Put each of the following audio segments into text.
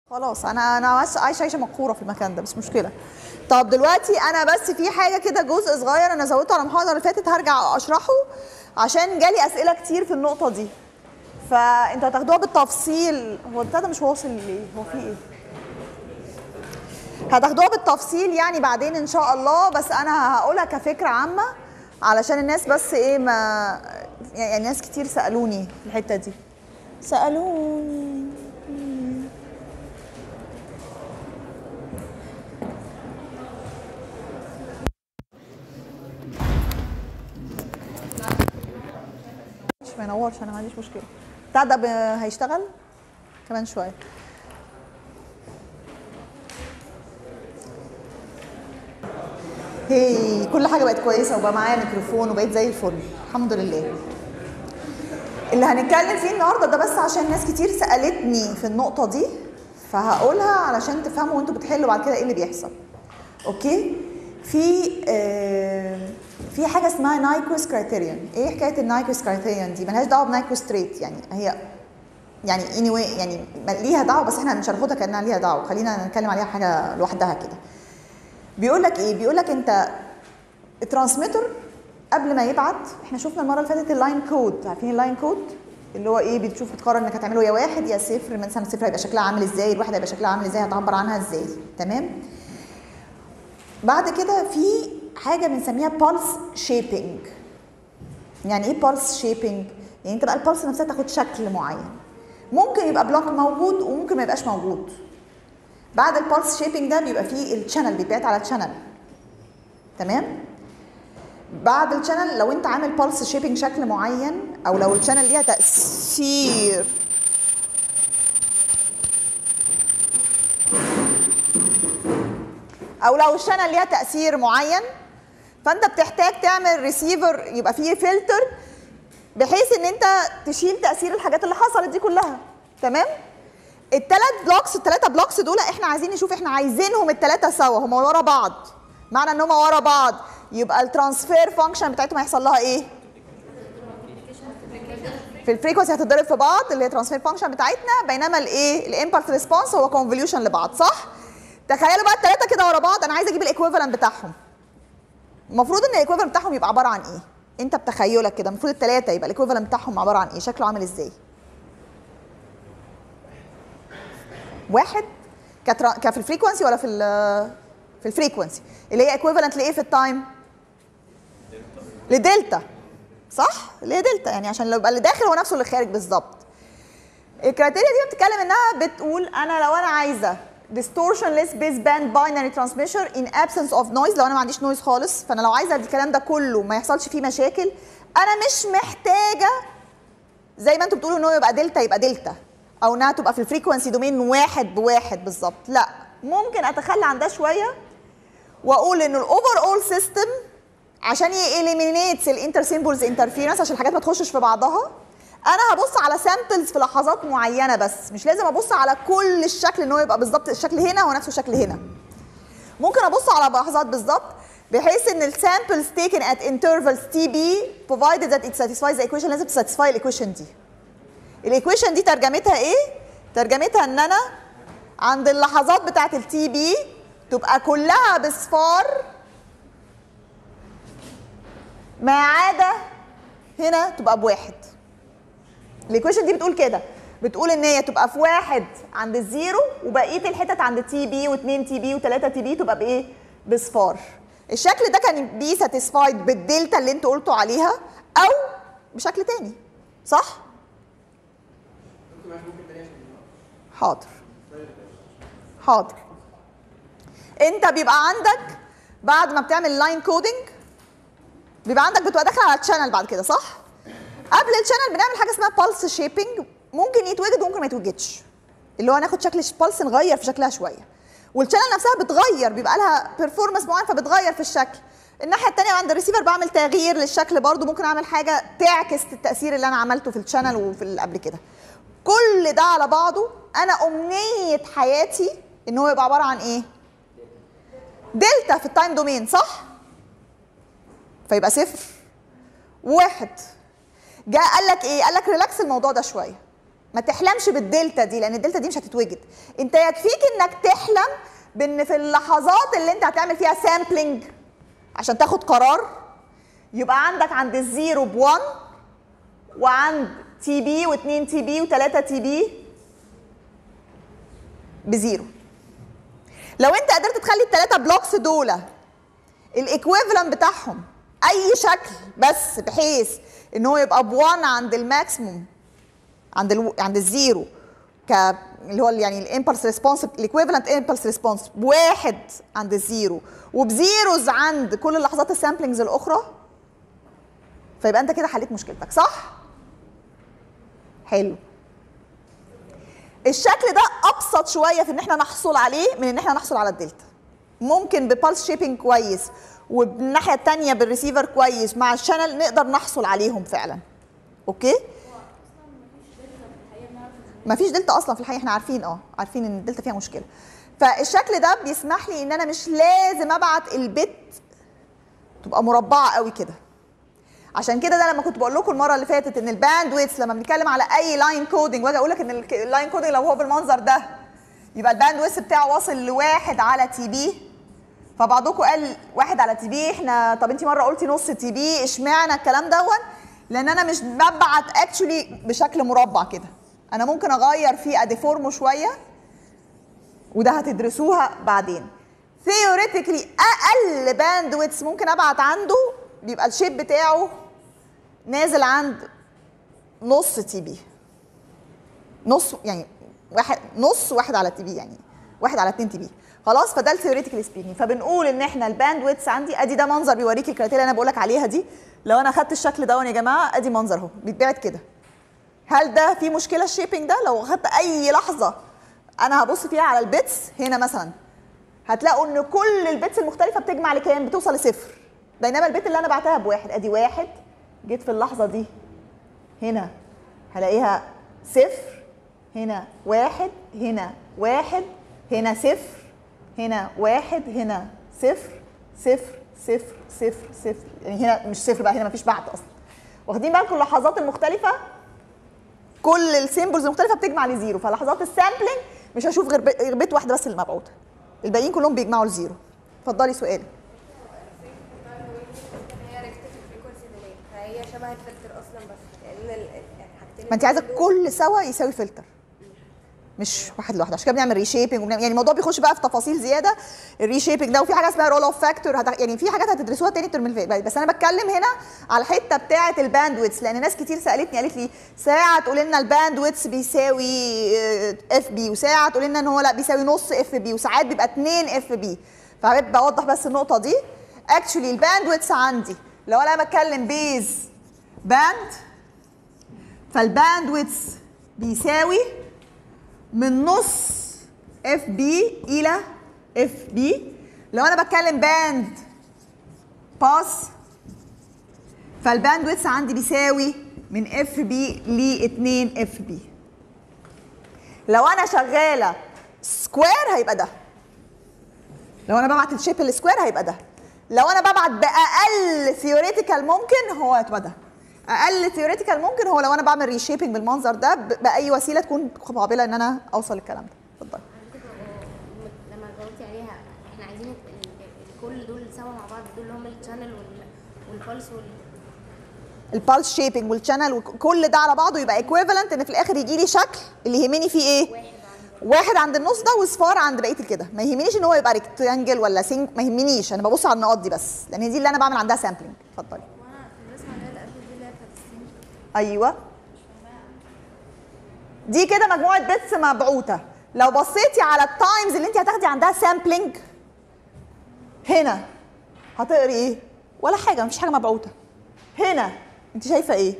خلاص انا انا بس عايشه عيشه مقهوره في المكان ده مش مشكله طب دلوقتي انا بس في حاجه كده جزء صغير انا زودته على المحاضره اللي فاتت هرجع اشرحه عشان جالي اسئله كتير في النقطه دي فانتوا هتاخدوها بالتفصيل هو البتاع ده مش واصل ليه هو في ايه هتاخدوها بالتفصيل يعني بعدين ان شاء الله بس انا هقولها كفكره عامه علشان الناس بس ايه ما يعني ناس كتير سالوني في الحته دي سالوني مش ما ينورش انا ما عنديش مشكله بتاع ده ب- هيشتغل كمان شويه هي كل حاجه بقت كويسه وبقى معايا ميكروفون وبقيت زي الفل الحمد لله اللي هنتكلم فيه النهارده ده بس عشان ناس كتير سالتني في النقطه دي فهقولها علشان تفهموا وانتوا بتحلوا بعد كده ايه اللي بيحصل اوكي في آه في حاجه اسمها نايكوس كرايتيريون ايه حكايه النايكوس كرايتيريون دي ملهاش دعوه بنايكوس ستريت يعني هي يعني اني anyway يعني ليها دعوه بس احنا مش هناخدها كانها ليها دعوه خلينا نتكلم عليها حاجه لوحدها كده بيقول لك ايه بيقول لك انت الترانسميتر قبل ما يبعت احنا شفنا المره اللي فاتت اللاين كود عارفين اللاين كود اللي هو ايه بتشوف بتقرر انك هتعمله يا واحد يا صفر مثلا الصفر هيبقى شكلها عامل ازاي الواحد هيبقى شكلها عامل ازاي هتعبر عنها ازاي تمام بعد كده في حاجه بنسميها بالس شيبنج يعني ايه بالس شيبنج يعني انت بقى البالس نفسها تاخد شكل معين ممكن يبقى بلوك موجود وممكن ما يبقاش موجود بعد البالس شيبنج ده بيبقى فيه الشانل بيتبعت على الشانل تمام بعد الشانل لو انت عامل بالس شيبنج شكل معين او لو الشانل ليها تاثير او لو الشانل ليها تاثير معين فانت بتحتاج تعمل ريسيفر يبقى فيه فلتر بحيث ان انت تشيل تاثير الحاجات اللي حصلت دي كلها تمام الثلاث بلوكس الثلاثه بلوكس دول احنا عايزين نشوف احنا عايزينهم الثلاثه سوا هم ورا بعض معنى ان هم ورا بعض يبقى الترانسفير فانكشن بتاعتهم هيحصل لها ايه في الفريكونسي هتتضرب في بعض اللي هي ترانسفير فانكشن بتاعتنا بينما الايه الامبلس ريسبونس هو كونفوليوشن لبعض صح تخيلوا بقى الثلاثه كده ورا بعض انا عايزه اجيب الايكويفالنت بتاعهم المفروض ان الايكويفالنت بتاعهم يبقى عباره عن ايه انت بتخيلك كده المفروض الثلاثه يبقى الايكويفالنت بتاعهم عباره عن ايه شكله عامل ازاي واحد كترا... كفي الفريكونسي ولا في ال في الفريكونسي اللي هي ايكويفالنت لايه في التايم لدلتا صح اللي هي دلتا يعني عشان لو يبقى اللي داخل هو نفسه اللي خارج بالظبط الكرايتيريا دي بتتكلم انها بتقول انا لو انا عايزه distortionless baseband binary transmission in absence of noise لو انا ما عنديش نويز خالص فانا لو عايزه الكلام ده كله ما يحصلش فيه مشاكل انا مش محتاجه زي ما انتوا بتقولوا ان هو يبقى دلتا يبقى دلتا او انها تبقى في الفريكونسي دومين واحد بواحد بالظبط لا ممكن اتخلى عن ده شويه واقول ان الاوفر اول سيستم عشان يإليمينيتس الانتر سيمبلز انترفيرنس عشان الحاجات ما تخشش في بعضها انا هبص على سامبلز في لحظات معينه بس مش لازم ابص على كل الشكل ان هو يبقى بالظبط الشكل هنا هو نفسه الشكل هنا ممكن ابص على لحظات بالظبط بحيث ان السامبلز taken at intervals تي بي provided that it satisfies the equation لازم تساتيسفاي الايكويشن دي الايكويشن دي ترجمتها ايه ترجمتها ان انا عند اللحظات بتاعه التي بي تبقى كلها بصفار ما عدا هنا تبقى بواحد الايكويشن دي بتقول كده بتقول ان هي تبقى في واحد عند الزيرو وبقيه الحتت عند تي بي و2 تي بي و3 تي بي تبقى بايه بصفار الشكل ده كان بي ساتيسفايد بالدلتا اللي انتوا قلتوا عليها او بشكل تاني صح حاضر حاضر انت بيبقى عندك بعد ما بتعمل لاين كودنج بيبقى عندك بتبقى داخل على الشانل بعد كده صح قبل الشانل بنعمل حاجه اسمها بالس شيبنج ممكن يتوجد وممكن ما يتوجدش اللي هو هناخد شكل بالس نغير في شكلها شويه والشانل نفسها بتغير بيبقى لها بيرفورمانس معين فبتغير في الشكل الناحيه الثانيه عند الريسيفر بعمل تغيير للشكل برضو ممكن اعمل حاجه تعكس التاثير اللي انا عملته في الشانل وفي اللي قبل كده كل ده على بعضه انا امنيه حياتي ان هو يبقى عباره عن ايه دلتا في التايم دومين صح فيبقى صفر واحد جاء قال لك ايه قال لك ريلاكس الموضوع ده شويه ما تحلمش بالدلتا دي لان الدلتا دي مش هتتوجد انت يكفيك انك تحلم بان في اللحظات اللي انت هتعمل فيها سامبلنج عشان تاخد قرار يبقى عندك عند الزيرو ب 1 وعند تي بي و2 تي بي و3 تي بي بزيرو لو انت قدرت تخلي الثلاثه بلوكس دول الايكويفالنت بتاعهم اي شكل بس بحيث ان هو يبقى ب 1 عند الماكسيموم عند ال عند الزيرو ك اللي هو يعني الامبلس ريسبونس الايكويفالنت امبلس ريسبونس بواحد عند الزيرو وبزيروز عند كل اللحظات السامبلنجز الاخرى فيبقى انت كده حليت مشكلتك صح؟ حلو الشكل ده ابسط شويه في ان احنا نحصل عليه من ان احنا نحصل على الدلتا ممكن ببالس شيبنج كويس وبالناحيه الثانيه بالريسيفر كويس مع الشانل نقدر نحصل عليهم فعلا اوكي ما فيش دلتا اصلا في الحقيقه احنا عارفين اه عارفين ان الدلتا فيها مشكله فالشكل ده بيسمح لي ان انا مش لازم ابعت البت تبقى مربعه قوي كده عشان كده ده لما كنت بقول لكم المره اللي فاتت ان الباند ويتس لما بنتكلم على اي لاين كودنج واجي اقول لك ان اللاين كودنج لو هو بالمنظر ده يبقى الباند ويتس بتاعه واصل لواحد على تي بي فبعضكم قال واحد على تي بي احنا طب انت مره قلتي نص تي بي اشمعنى الكلام دون لان انا مش ببعت اكشولي بشكل مربع كده انا ممكن اغير فيه اديفورمه شويه وده هتدرسوها بعدين ثيوريتيكلي اقل باند ويتس ممكن ابعت عنده بيبقى الشيب بتاعه نازل عند نص تي بي نص يعني واحد نص واحد على تي بي يعني واحد على 2 تي بي خلاص فده الثيوريتيكال سبيكينج فبنقول ان احنا الباند ويتس عندي ادي ده منظر بيوريك الكريتيريا اللي انا بقول لك عليها دي لو انا خدت الشكل ده يا جماعه ادي منظر اهو بيتبعت كده هل ده في مشكله الشيبنج ده لو خدت اي لحظه انا هبص فيها على البيتس هنا مثلا هتلاقوا ان كل البيتس المختلفه بتجمع لكام بتوصل لصفر بينما البيت اللي انا بعتها بواحد ادي واحد جيت في اللحظه دي هنا هلاقيها صفر هنا واحد هنا واحد هنا صفر هنا واحد هنا صفر صفر صفر صفر صفر يعني هنا مش صفر بقى هنا مفيش بعد اصلا واخدين بالكم اللحظات المختلفه كل السيمبلز المختلفه بتجمع لزيرو فلحظات السامبلنج مش هشوف غير غير بيت واحده بس اللي مبعوثه الباقيين كلهم بيجمعوا لزيرو اتفضلي سؤالك هي ريكتيف فريكونسي ديلي فهي شبه الفلتر اصلا بس لان ال- يعني حاجتين ما انت عايزه دول- كل سوا يساوي فلتر مش واحد لوحده عشان كده بنعمل ريشيبنج وبنعمل يعني الموضوع بيخش بقى في تفاصيل زياده الريشيبنج ده وفي حاجه اسمها رول اوف فاكتور يعني في حاجات هتدرسوها تاني الترم اللي فات بس انا بتكلم هنا على الحته بتاعه الباندويتس لان ناس كتير سالتني قالت لي ساعه تقول لنا الباندويتس بيساوي اف بي وساعه تقول لنا ان هو لا بيساوي نص اف بي وساعات بيبقى 2 اف بي فحبيت بوضح بس النقطه دي اكشولي الباندويتس عندي لو انا بتكلم بيز باند فالباندويتس بيساوي من نص اف بي الى اف بي لو انا بتكلم باند باس فالباند ويتس عندي بيساوي من اف بي ل 2 اف بي لو انا شغاله سكوير هيبقى ده لو انا ببعت الشيب السكوير هيبقى ده لو انا ببعت باقل ثيوريتيكال ممكن هو هيبقى ده اقل ثيوريتيكال ممكن هو لو انا بعمل ريشيبنج بالمنظر ده ب- باي وسيله تكون قابله ان انا اوصل للكلام ده اتفضل لما جاوبتي عليها احنا عايزين ال- ال- كل دول سوا مع بعض دول اللي هم الشانل والبلس وال البالس شيبنج والشانل وكل ده على بعضه يبقى ايكويفالنت ان في الاخر يجي لي شكل اللي يهمني فيه ايه واحد عند واحد عند النص ده وصفار عند بقيه كده ما يهمنيش ان هو يبقى ريكتانجل ولا سينج ما يهمنيش انا ببص على النقاط دي بس لان دي اللي انا بعمل عندها سامبلنج اتفضلي وانا في الرسمه اللي هي القلب دي اللي هي بتاعت السين ايوه دي كده مجموعه بيتس مبعوثه لو بصيتي على التايمز اللي انت هتاخدي عندها سامبلنج هنا هتقري ايه ولا حاجه مفيش حاجه مبعوثه هنا انت شايفه ايه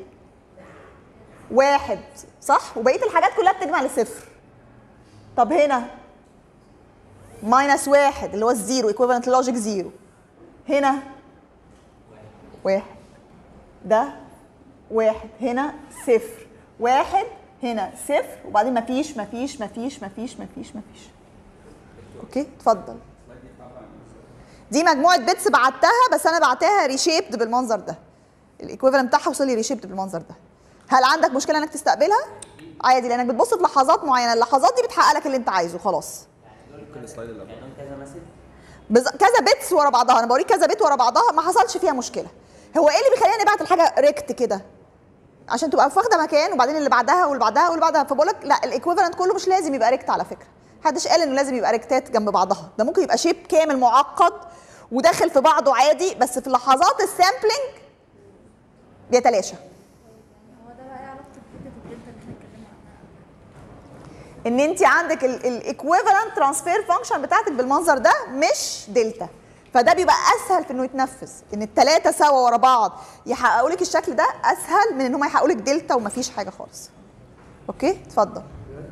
واحد صح وبقيه الحاجات كلها بتجمع لصفر طب هنا ماينس واحد اللي هو الزيرو ايكويفالنت لوجيك زيرو هنا واحد ده واحد هنا صفر واحد هنا صفر وبعدين مفيش مفيش مفيش مفيش مفيش مفيش اوكي اتفضل دي مجموعه بيتس بعتها بس انا بعتها ريشيبد بالمنظر ده الايكويفالنت بتاعها وصل لي ريشيبد بالمنظر ده هل عندك مشكله انك تستقبلها عادي لانك بتبص في لحظات معينه اللحظات دي بتحقق لك اللي انت عايزه خلاص ممكن السلايد اللي قبله يعني كذا مسج بز... كذا بيتس ورا بعضها انا بوريك كذا بيت ورا بعضها ما حصلش فيها مشكله هو ايه اللي بيخلينا نبعت الحاجه ريكت كده عشان تبقى واخده مكان وبعدين اللي بعدها واللي بعدها واللي بعدها فبقول لك لا الايكويفالنت كله مش لازم يبقى ريكت على فكره محدش قال انه لازم يبقى ريكتات جنب بعضها ده ممكن يبقى شيب كامل معقد وداخل في بعضه عادي بس في لحظات السامبلنج بيتلاشى هو ده بقى ايه علاقته بفكره الدلتا اللي احنا اتكلمنا عنها ان انت عندك الايكويفالنت ترانسفير فانكشن بتاعتك بالمنظر ده مش دلتا فده بيبقى اسهل في انه يتنفذ ان الثلاثه سوا ورا بعض يحققوا لك الشكل ده اسهل من ان هم يحققوا لك دلتا ومفيش حاجه خالص اوكي اتفضل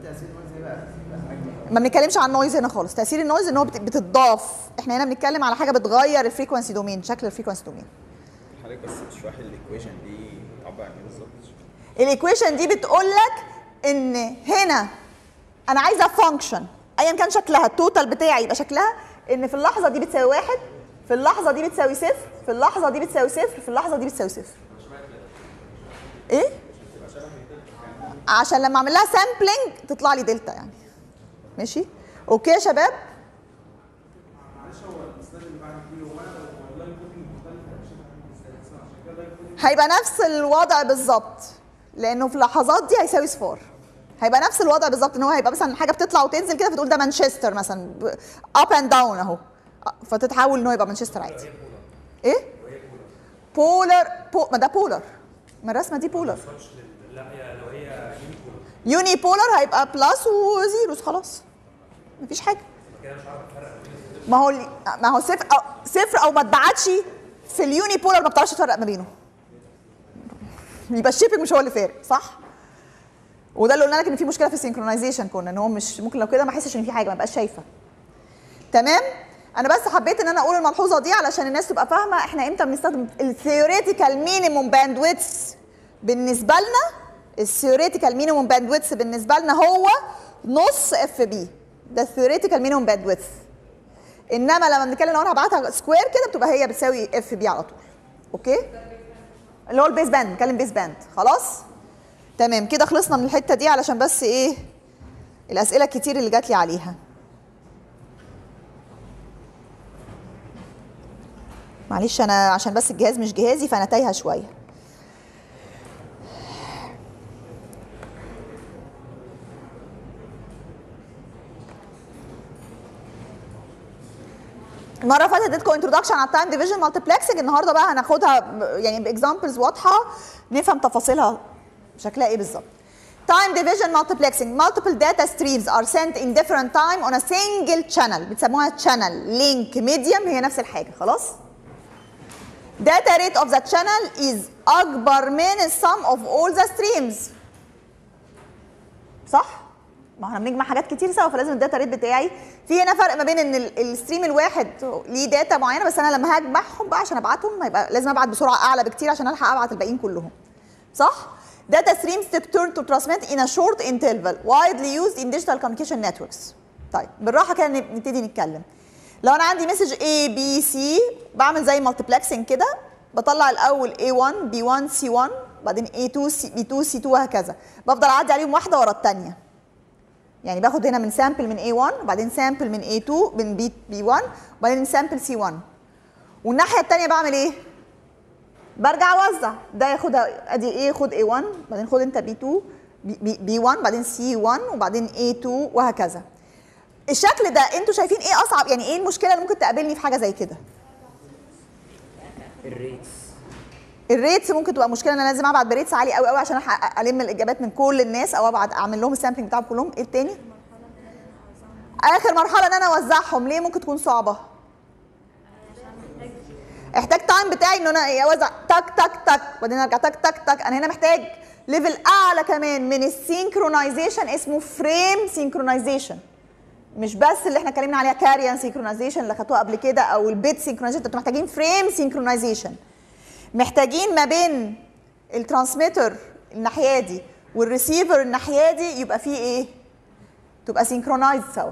ما بنتكلمش عن نويز هنا خالص تاثير النويز ان هو بت- بتضاف احنا هنا بنتكلم على حاجه بتغير الفريكونسي دومين شكل الفريكونسي دومين حضرتك بس تشرحي الايكويشن دي بتعبر عن ايه بالظبط الايكويشن دي بتقول لك ان هنا انا عايزه فانكشن ايا كان شكلها التوتال بتاعي يبقى شكلها ان في اللحظه دي بتساوي واحد في اللحظه دي بتساوي صفر في اللحظه دي بتساوي صفر في اللحظه دي بتساوي صفر ايه عشان لما اعمل لها سامبلنج تطلع لي دلتا يعني ماشي اوكي يا شباب هيبقى نفس الوضع بالظبط لانه في اللحظات دي هيساوي صفار هيبقى نفس الوضع بالظبط ان هو هيبقى مثلا حاجه بتطلع وتنزل كده فتقول ده مانشستر مثلا اب اند داون اهو فتتحول ان هو يبقى مانشستر عادي ايه بولر بو ما ده بولر ما الرسمه دي بولر لا هي لو هي يوني بولر هيبقى بلس وزيروز خلاص مفيش حاجه ما هو ما هو صفر او صفر او ما اتبعتش في اليوني بولر ما بتعرفش تفرق ما بينه يبقى الشيبنج مش هو اللي فارق صح وده اللي قلنا لك ان في مشكله في السينكرونايزيشن كنا ان هو مش ممكن لو كده ما احسش ان في حاجه ما بقاش شايفه تمام انا بس حبيت ان انا اقول الملحوظه دي علشان الناس تبقى فاهمه احنا امتى بنستخدم الثيوريتيكال مينيموم باندويتس بالنسبه لنا الثيوريتيكال مينيموم باندويتس بالنسبه لنا هو نص اف بي ده الثيوريتيكال مينيموم باندويتس انما لما بنتكلم لو انا هبعتها سكوير كده بتبقى هي بتساوي اف بي على طول اوكي اللي هو البيس باند نتكلم بيس باند خلاص تمام كده خلصنا من الحته دي علشان بس ايه الاسئله الكتير اللي جات لي عليها معلش انا عشان بس الجهاز مش جهازي فانا تايهه شويه المره اللي فاتت اديتكم انتروداكشن على التايم ديفيجن مالتيبلكسنج النهارده بقى هناخدها ب- يعني باكزامبلز واضحه نفهم تفاصيلها شكلها ايه بالظبط Time division multiplexing. Multiple data streams are sent in different time on a single channel. بتسموها channel, link, medium هي نفس الحاجة خلاص؟ Data rate of the channel is أكبر من sum of all the streams. صح؟ ما احنا بنجمع حاجات كتير سوا فلازم الداتا ريت بتاعي في هنا فرق ما بين ان ال- الستريم الواحد ليه داتا معينه بس انا لما هجمعهم بقى عشان ابعتهم هيبقى لازم ابعت بسرعه اعلى بكتير عشان الحق ابعت الباقيين كلهم صح؟ Data streams turn to transmit in a short interval widely used in digital communication networks. طيب بالراحه كده نب- نبتدي نتكلم. لو انا عندي مسج A B C بعمل زي مالتيبلكسنج كده بطلع الاول A1 B1 C1 بعدين A2 C B2 C2 وهكذا بفضل اعدي عليهم واحده ورا الثانيه. يعني باخد هنا من سامبل من A1 وبعدين سامبل من A2 من B B1 وبعدين سامبل C1 والناحيه الثانيه بعمل ايه؟ برجع اوزع ده ياخدها ادي ايه خد A1 بعدين خد انت B2 بي 1 بعدين C1 وبعدين A2 وهكذا الشكل ده انتوا شايفين ايه اصعب يعني ايه المشكله اللي ممكن تقابلني في حاجه زي كده الريتس الريتس ممكن تبقى مشكله ان انا لازم ابعت بريتس عالي قوي قوي عشان احقق الم الاجابات من كل الناس او ابعت اعمل لهم السامبلنج بتاعهم كلهم ايه التاني اخر مرحله ان انا اوزعهم ليه ممكن تكون صعبه احتاج تايم بتاعي ان انا ايه اوزع تك تك تك وبعدين ارجع تك تك تك انا هنا محتاج ليفل اعلى كمان من السينكرونايزيشن اسمه فريم سينكرونايزيشن مش بس اللي احنا اتكلمنا عليها كاريان سينكرونايزيشن اللي خدتوها قبل كده او البيت سينكرونايزيشن انتوا محتاجين فريم سينكرونايزيشن محتاجين ما بين الترانسميتر الناحيه دي والريسيفر الناحيه دي يبقى فيه ايه تبقى سينكرونايز سوا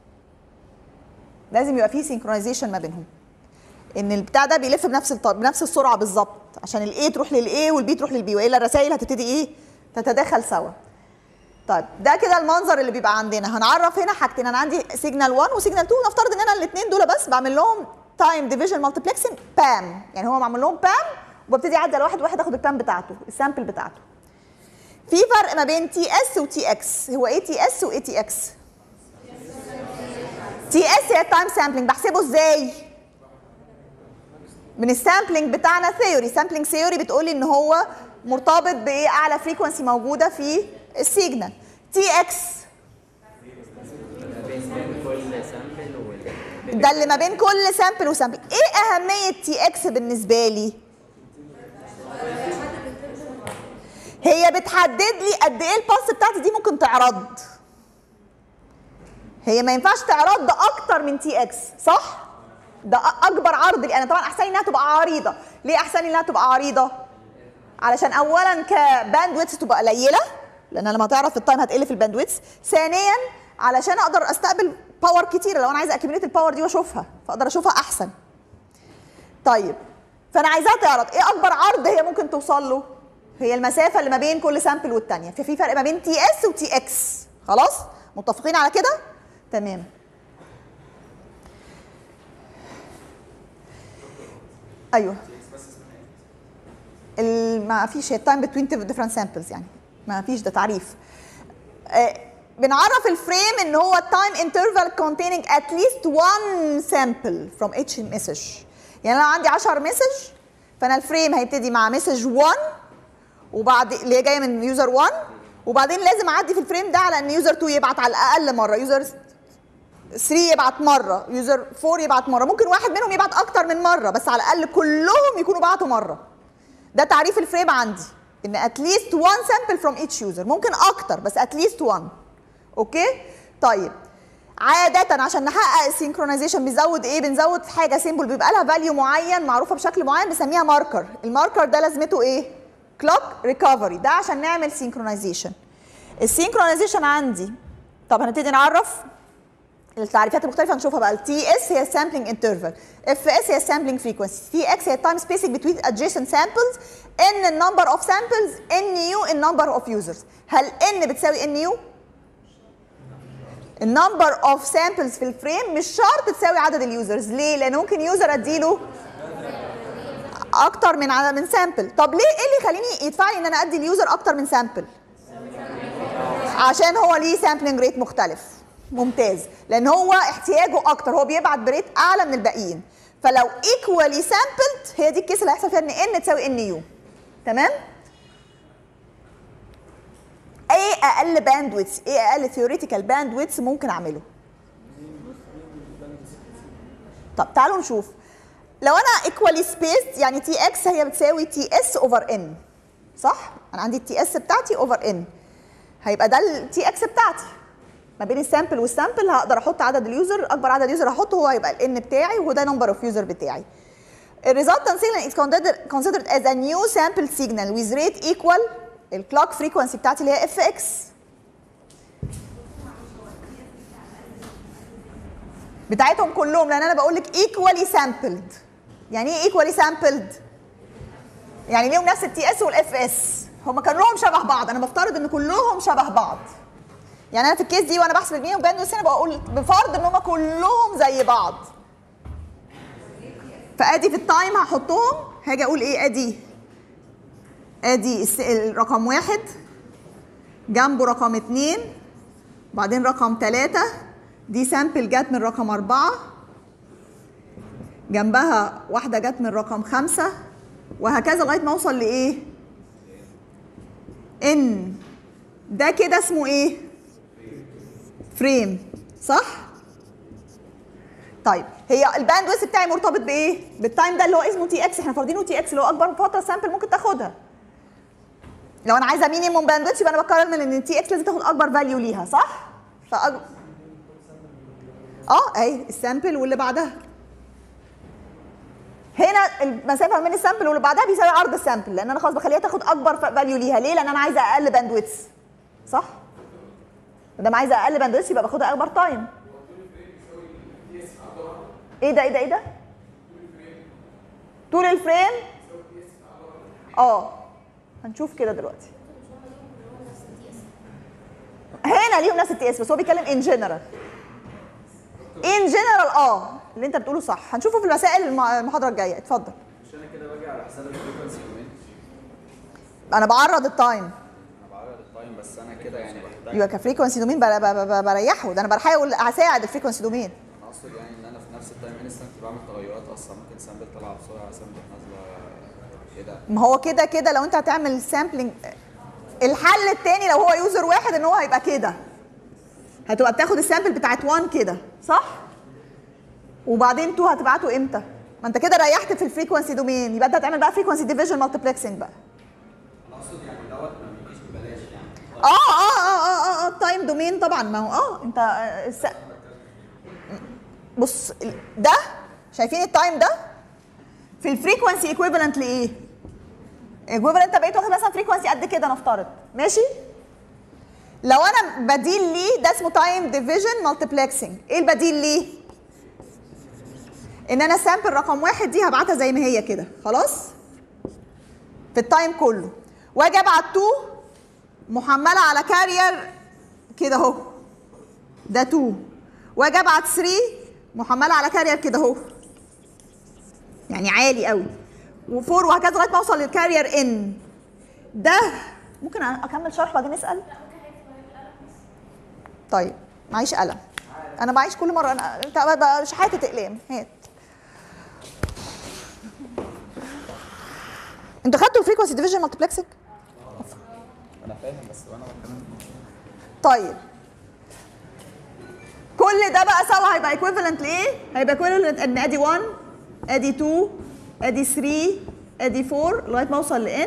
لازم يبقى فيه سينكرونايزيشن ما بينهم ان البتاع ده بيلف بنفس الط... بنفس السرعه بالظبط عشان الاي تروح للاي والبي تروح للبي والا الرسائل هتبتدي ايه تتداخل سوا طيب ده كده المنظر اللي بيبقى عندنا هنعرف هنا حاجتين انا عندي سيجنال 1 وسيجنال 2 نفترض ان انا الاثنين دول بس بعمل لهم تايم ديفيجن مالتيبلكسنج بام يعني هو معمول لهم بام وببتدي اعدي على واحد واحد اخد البام بتاعته السامبل بتاعته في فرق ما بين تي اس وتي اكس هو ايه تي اس وايه تي اكس تي اس هي التايم سامبلنج بحسبه ازاي من السامبلنج بتاعنا ثيوري سامبلنج ثيوري بتقولي ان هو مرتبط بايه اعلى فريكونسي موجوده في السيجنال تي اكس بين كل سامبل وال ده اللي ما بين كل سامبل وسامبل ايه اهميه تي اكس بالنسبه لي هي بتحدد لي قد ايه الباس بتاعتي دي ممكن تعرض هي ما ينفعش تعرض اكتر من تي اكس صح ده أ- اكبر عرض لي انا طبعا احسن لي انها تبقى عريضه ليه احسن لي انها تبقى عريضه علشان اولا كباندويتس تبقى قليله لان لما تعرف التايم هتقل في الباندويتس ثانيا علشان اقدر استقبل باور كتيره لو انا عايزه اكيميليت الباور دي واشوفها فاقدر اشوفها احسن طيب فانا عايزاها تعرض ايه اكبر عرض هي ممكن توصل له هي المسافه اللي ما بين كل سامبل والتانيه ففي فرق ما بين تي اس وتي اكس خلاص متفقين على كده تمام ايوه ال- ما فيش هي التايم بتوين ديفرنت سامبلز يعني ما فيش ده تعريف آه، بنعرف الفريم ان هو التايم انترفال containing at least one sample from each message يعني انا عندي 10 مسج فانا الفريم هيبتدي مع مسج 1 وبعد اللي هي جايه من يوزر 1 وبعدين لازم اعدي في الفريم ده على ان يوزر 2 يبعت على الاقل مره يوزر 3 يبعت مره يوزر 4 يبعت مره ممكن واحد منهم يبعت اكتر من مره بس على الاقل كلهم يكونوا بعتوا مره ده تعريف الفريم عندي ان at least one sample from each user ممكن اكتر بس at least one اوكي طيب عادة عشان نحقق السينكرونايزيشن بنزود ايه؟ بنزود حاجة سيمبل بيبقى لها فاليو معين معروفة بشكل معين بنسميها ماركر، الماركر ده لازمته ايه؟ كلوك ريكفري ده عشان نعمل سينكرونايزيشن. السينكرونايزيشن عندي طب هنبتدي نعرف التعريفات المختلفة هنشوفها بقى التي اس هي السامبلنج انترفال اف اس هي السامبلنج فريكونسي تي اكس هي التايم سبيسنج بتوين adjacent samples ان النمبر اوف samples ان يو النمبر اوف يوزرز هل ان بتساوي ان يو؟ النمبر اوف سامبلز في الفريم مش شرط تساوي عدد اليوزرز ليه؟ لان ممكن يوزر اديله اكتر من عدد من سامبل طب ليه ايه اللي يخليني يدفع لي ان انا ادي اليوزر اكتر من سامبل؟ عشان هو ليه سامبلنج ريت مختلف ممتاز لان هو احتياجه اكتر هو بيبعت بريت اعلى من الباقيين فلو ايكوالي سامبلد هي دي الكيس اللي هيحصل فيها ان ان تساوي ان يو تمام ايه اقل باندويتس ايه اقل ثيوريتيكال باندويتس ممكن اعمله طب تعالوا نشوف لو انا ايكوالي سبيسد يعني تي اكس هي بتساوي تي اس اوفر ان صح انا عندي التي اس بتاعتي اوفر ان هيبقى ده التي اكس بتاعتي ما بين السامبل والسامبل هقدر احط عدد اليوزر اكبر عدد يوزر هحطه هو هيبقى الان بتاعي وهو ده نمبر اوف يوزر بتاعي الريزلتنت signal is considered, considered as a new sample signal with rate equal الكلوك فريكونسي بتاعتي اللي هي اف اكس بتاعتهم كلهم لان انا بقول لك equally sampled يعني ايه equally sampled يعني ليهم نفس التي اس والاف اس هم كلهم شبه بعض انا بفترض ان كلهم شبه بعض يعني انا في الكيس دي وانا بحسب المية وباندوس هنا بقول بفرض ان هم كلهم زي بعض فادي في التايم هحطهم هاجي اقول ايه ادي ادي الس- الرقم واحد جنبه رقم اتنين بعدين رقم تلاتة دي سامبل جت من رقم أربعة جنبها واحدة جت من رقم خمسة وهكذا لغاية ما أوصل لإيه؟ إن ده كده اسمه إيه؟ فريم صح؟ طيب هي الباندويث بتاعي مرتبط بايه؟ بالتايم ده اللي هو اسمه تي اكس احنا فارضينه تي اكس اللي هو اكبر فتره سامبل ممكن تاخدها. لو انا عايزه مينيموم باندويث يبقى انا بقرر من ان التي اكس لازم تاخد اكبر فاليو ليها صح؟ فأج... اه اهي السامبل واللي بعدها. هنا المسافه ما بين السامبل واللي بعدها بيساوي عرض السامبل لان انا خلاص بخليها تاخد اكبر فاليو ليها ليه؟ لان انا عايزه اقل باندويث صح؟ ما دام عايزه اقل باندويث يبقى باخدها اكبر تايم. ايه ده ايه ده ايه ده؟ طول الفريم اه هنشوف كده دلوقتي هنا ليهم نفس التي اس بس هو بيتكلم ان جنرال ان جنرال اه اللي انت بتقوله صح هنشوفه في المسائل الم- المحاضره الجايه اتفضل مش انا كده باجي على حساب الفريكونسي كمان انا بعرض التايم انا بعرض التايم بس انا كده يعني بحتاج يبقى كفريكونسي دومين بر- ب- ب- بريحه ده انا بحاول اساعد الفريكونسي دومين انا اقصد يعني ان انا في نفس التايم انستنت بعمل تغيرات اصلا ممكن سامبل طالعه بسرعه سامبل نازله كده ما هو كده كده لو انت هتعمل سامبلنج الحل التاني لو هو يوزر واحد ان هو هيبقى كده هتبقى بتاخد السامبل بتاعت 1 كده صح وبعدين 2 هتبعته امتى ما انت كده ريحت في الفريكونسي دومين يبقى انت هتعمل بقى فريكونسي ديفيجن مالتيبلكسنج بقى انا اقصد يعني دوت ما بيجيش ببلاش يعني اه اه اه اه اه التايم دومين طبعا ما هو اه انت آه، الس... بص ال- ده شايفين التايم ده في الفريكونسي ايكويفالنت لايه؟ ايكويفالنت انت بقيت واخد مثلا فريكونسي قد كده نفترض ماشي؟ لو انا بديل ليه ده اسمه تايم ديفيجن مالتيبلكسنج ايه البديل ليه؟ ان انا السامبل رقم واحد دي هبعتها زي ما هي كده خلاص؟ في التايم كله واجي ابعت 2 محمله على كارير كده اهو ده 2 واجي ابعت 3 محمله على كارير كده اهو يعني عالي قوي و4 وهكذا لغايه ما اوصل للكارير ان ده ممكن اكمل شرح وبعدين نسال طيب معيش قلم انا معيش كل مره انا انت بقى شحاته اقلام هات انتوا خدتوا الفريكونسي ديفيجن مالتيبلكسنج انا فاهم بس وانا بتكلم طيب كل ده بقى سوا هيبقى ايكويفالنت لايه؟ هيبقى ايكويفالنت ان ادي 1 ادي 2 ادي 3 ادي 4 لغايه ما اوصل لان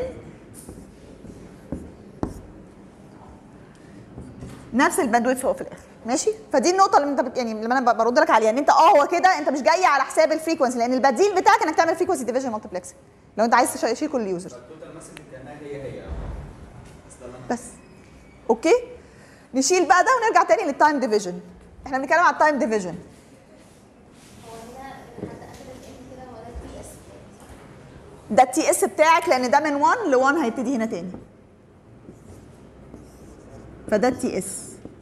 نفس الباندويث فوق في الاخر ماشي فدي النقطه اللي انت بت... يعني اللي انا ب- برد لك عليها ان انت اه هو كده انت مش جاي على حساب الفريكونسي لان البديل بتاعك انك تعمل فريكونسي ديفيجن مالتيبلكسنج لو انت عايز تش- تشيل كل اليوزرز التوتال مثلا كانها هي هي بس ده اللي انا بس اوكي نشيل بقى ده ونرجع تاني للتايم ديفيجن احنا بنتكلم على التايم ديفيجن هو هنا لحد اخر الام كده هو ده البي اس ده التي اس بتاعك لان ده من 1 ل 1 هيبتدي هنا تاني فده التي اس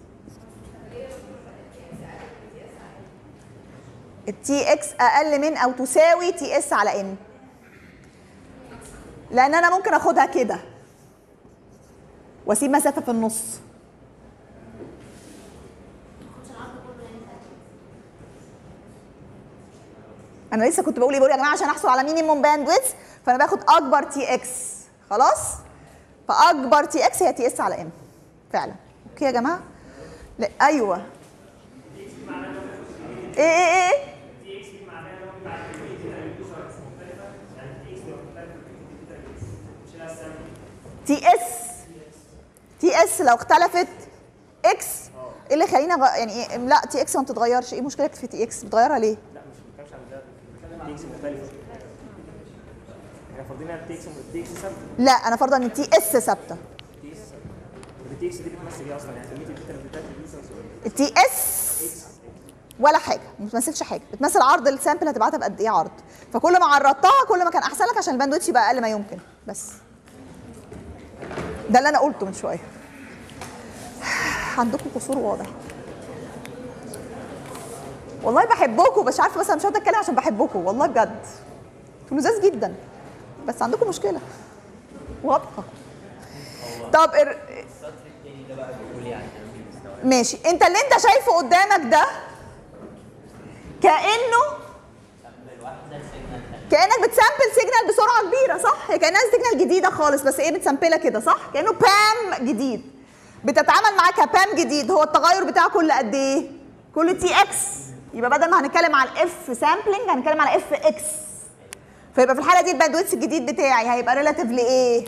التي اكس اقل من او تساوي تي اس على ان لان انا ممكن اخدها كده واسيب مسافه في النص انا لسه كنت بقول ايه بقول يا جماعه عشان احصل على مينيموم باندويث فانا باخد اكبر تي اكس خلاص فاكبر تي اكس هي تي اس على ام فعلا اوكي يا جماعه لا ايوه ايه ايه ايه تي اس تي اس لو اختلفت اكس ايه اللي يخلينا غ... يعني إيه؟ لا تي اكس ما بتتغيرش ايه مشكلتك في تي اكس بتغيرها ليه؟ لا مش بنتكلمش عن ده بنتكلم عن تي اكس مختلفه احنا فاضلين على التي اكس التي اكس ثابته لا انا فرضا ان تي اس ثابته التي اكس ثابته التي اكس دي بتمثل ايه اصلا يعني كميه الداتا اللي بتاعت الديستنس التي اس ولا حاجه ما بتمثلش حاجه بتمثل عرض السامبل هتبعتها بقد ايه عرض فكل ما عرضتها كل ما كان احسن لك عشان الباندويتش يبقى اقل ما يمكن بس ده اللي انا قلته من شويه عندكم قصور واضح والله بحبكم بس مش عارفه بس انا مش هقعد اتكلم عشان بحبكم والله بجد انتوا لذاذ جدا بس عندكم مشكله واضحه طب ال- السطر التاني ده بقى بيقول يعني انا مش مستوعب ماشي انت اللي انت شايفه قدامك ده كانه سامبل واحده سيجنال تانية كانك بتسامبل سيجنال بسرعه كبيره صح هي كانها سيجنال جديده خالص بس ايه بتسامبلها كده صح كانه بام جديد بتتعامل معاه كبام جديد هو التغير بتاعه كل قد ايه كل تي اكس يبقى بدل ما هنتكلم على الاف سامبلنج هنتكلم على اف اكس فيبقى في الحاله دي الباندويتس الجديد بتاعي هيبقى ريلاتيف لايه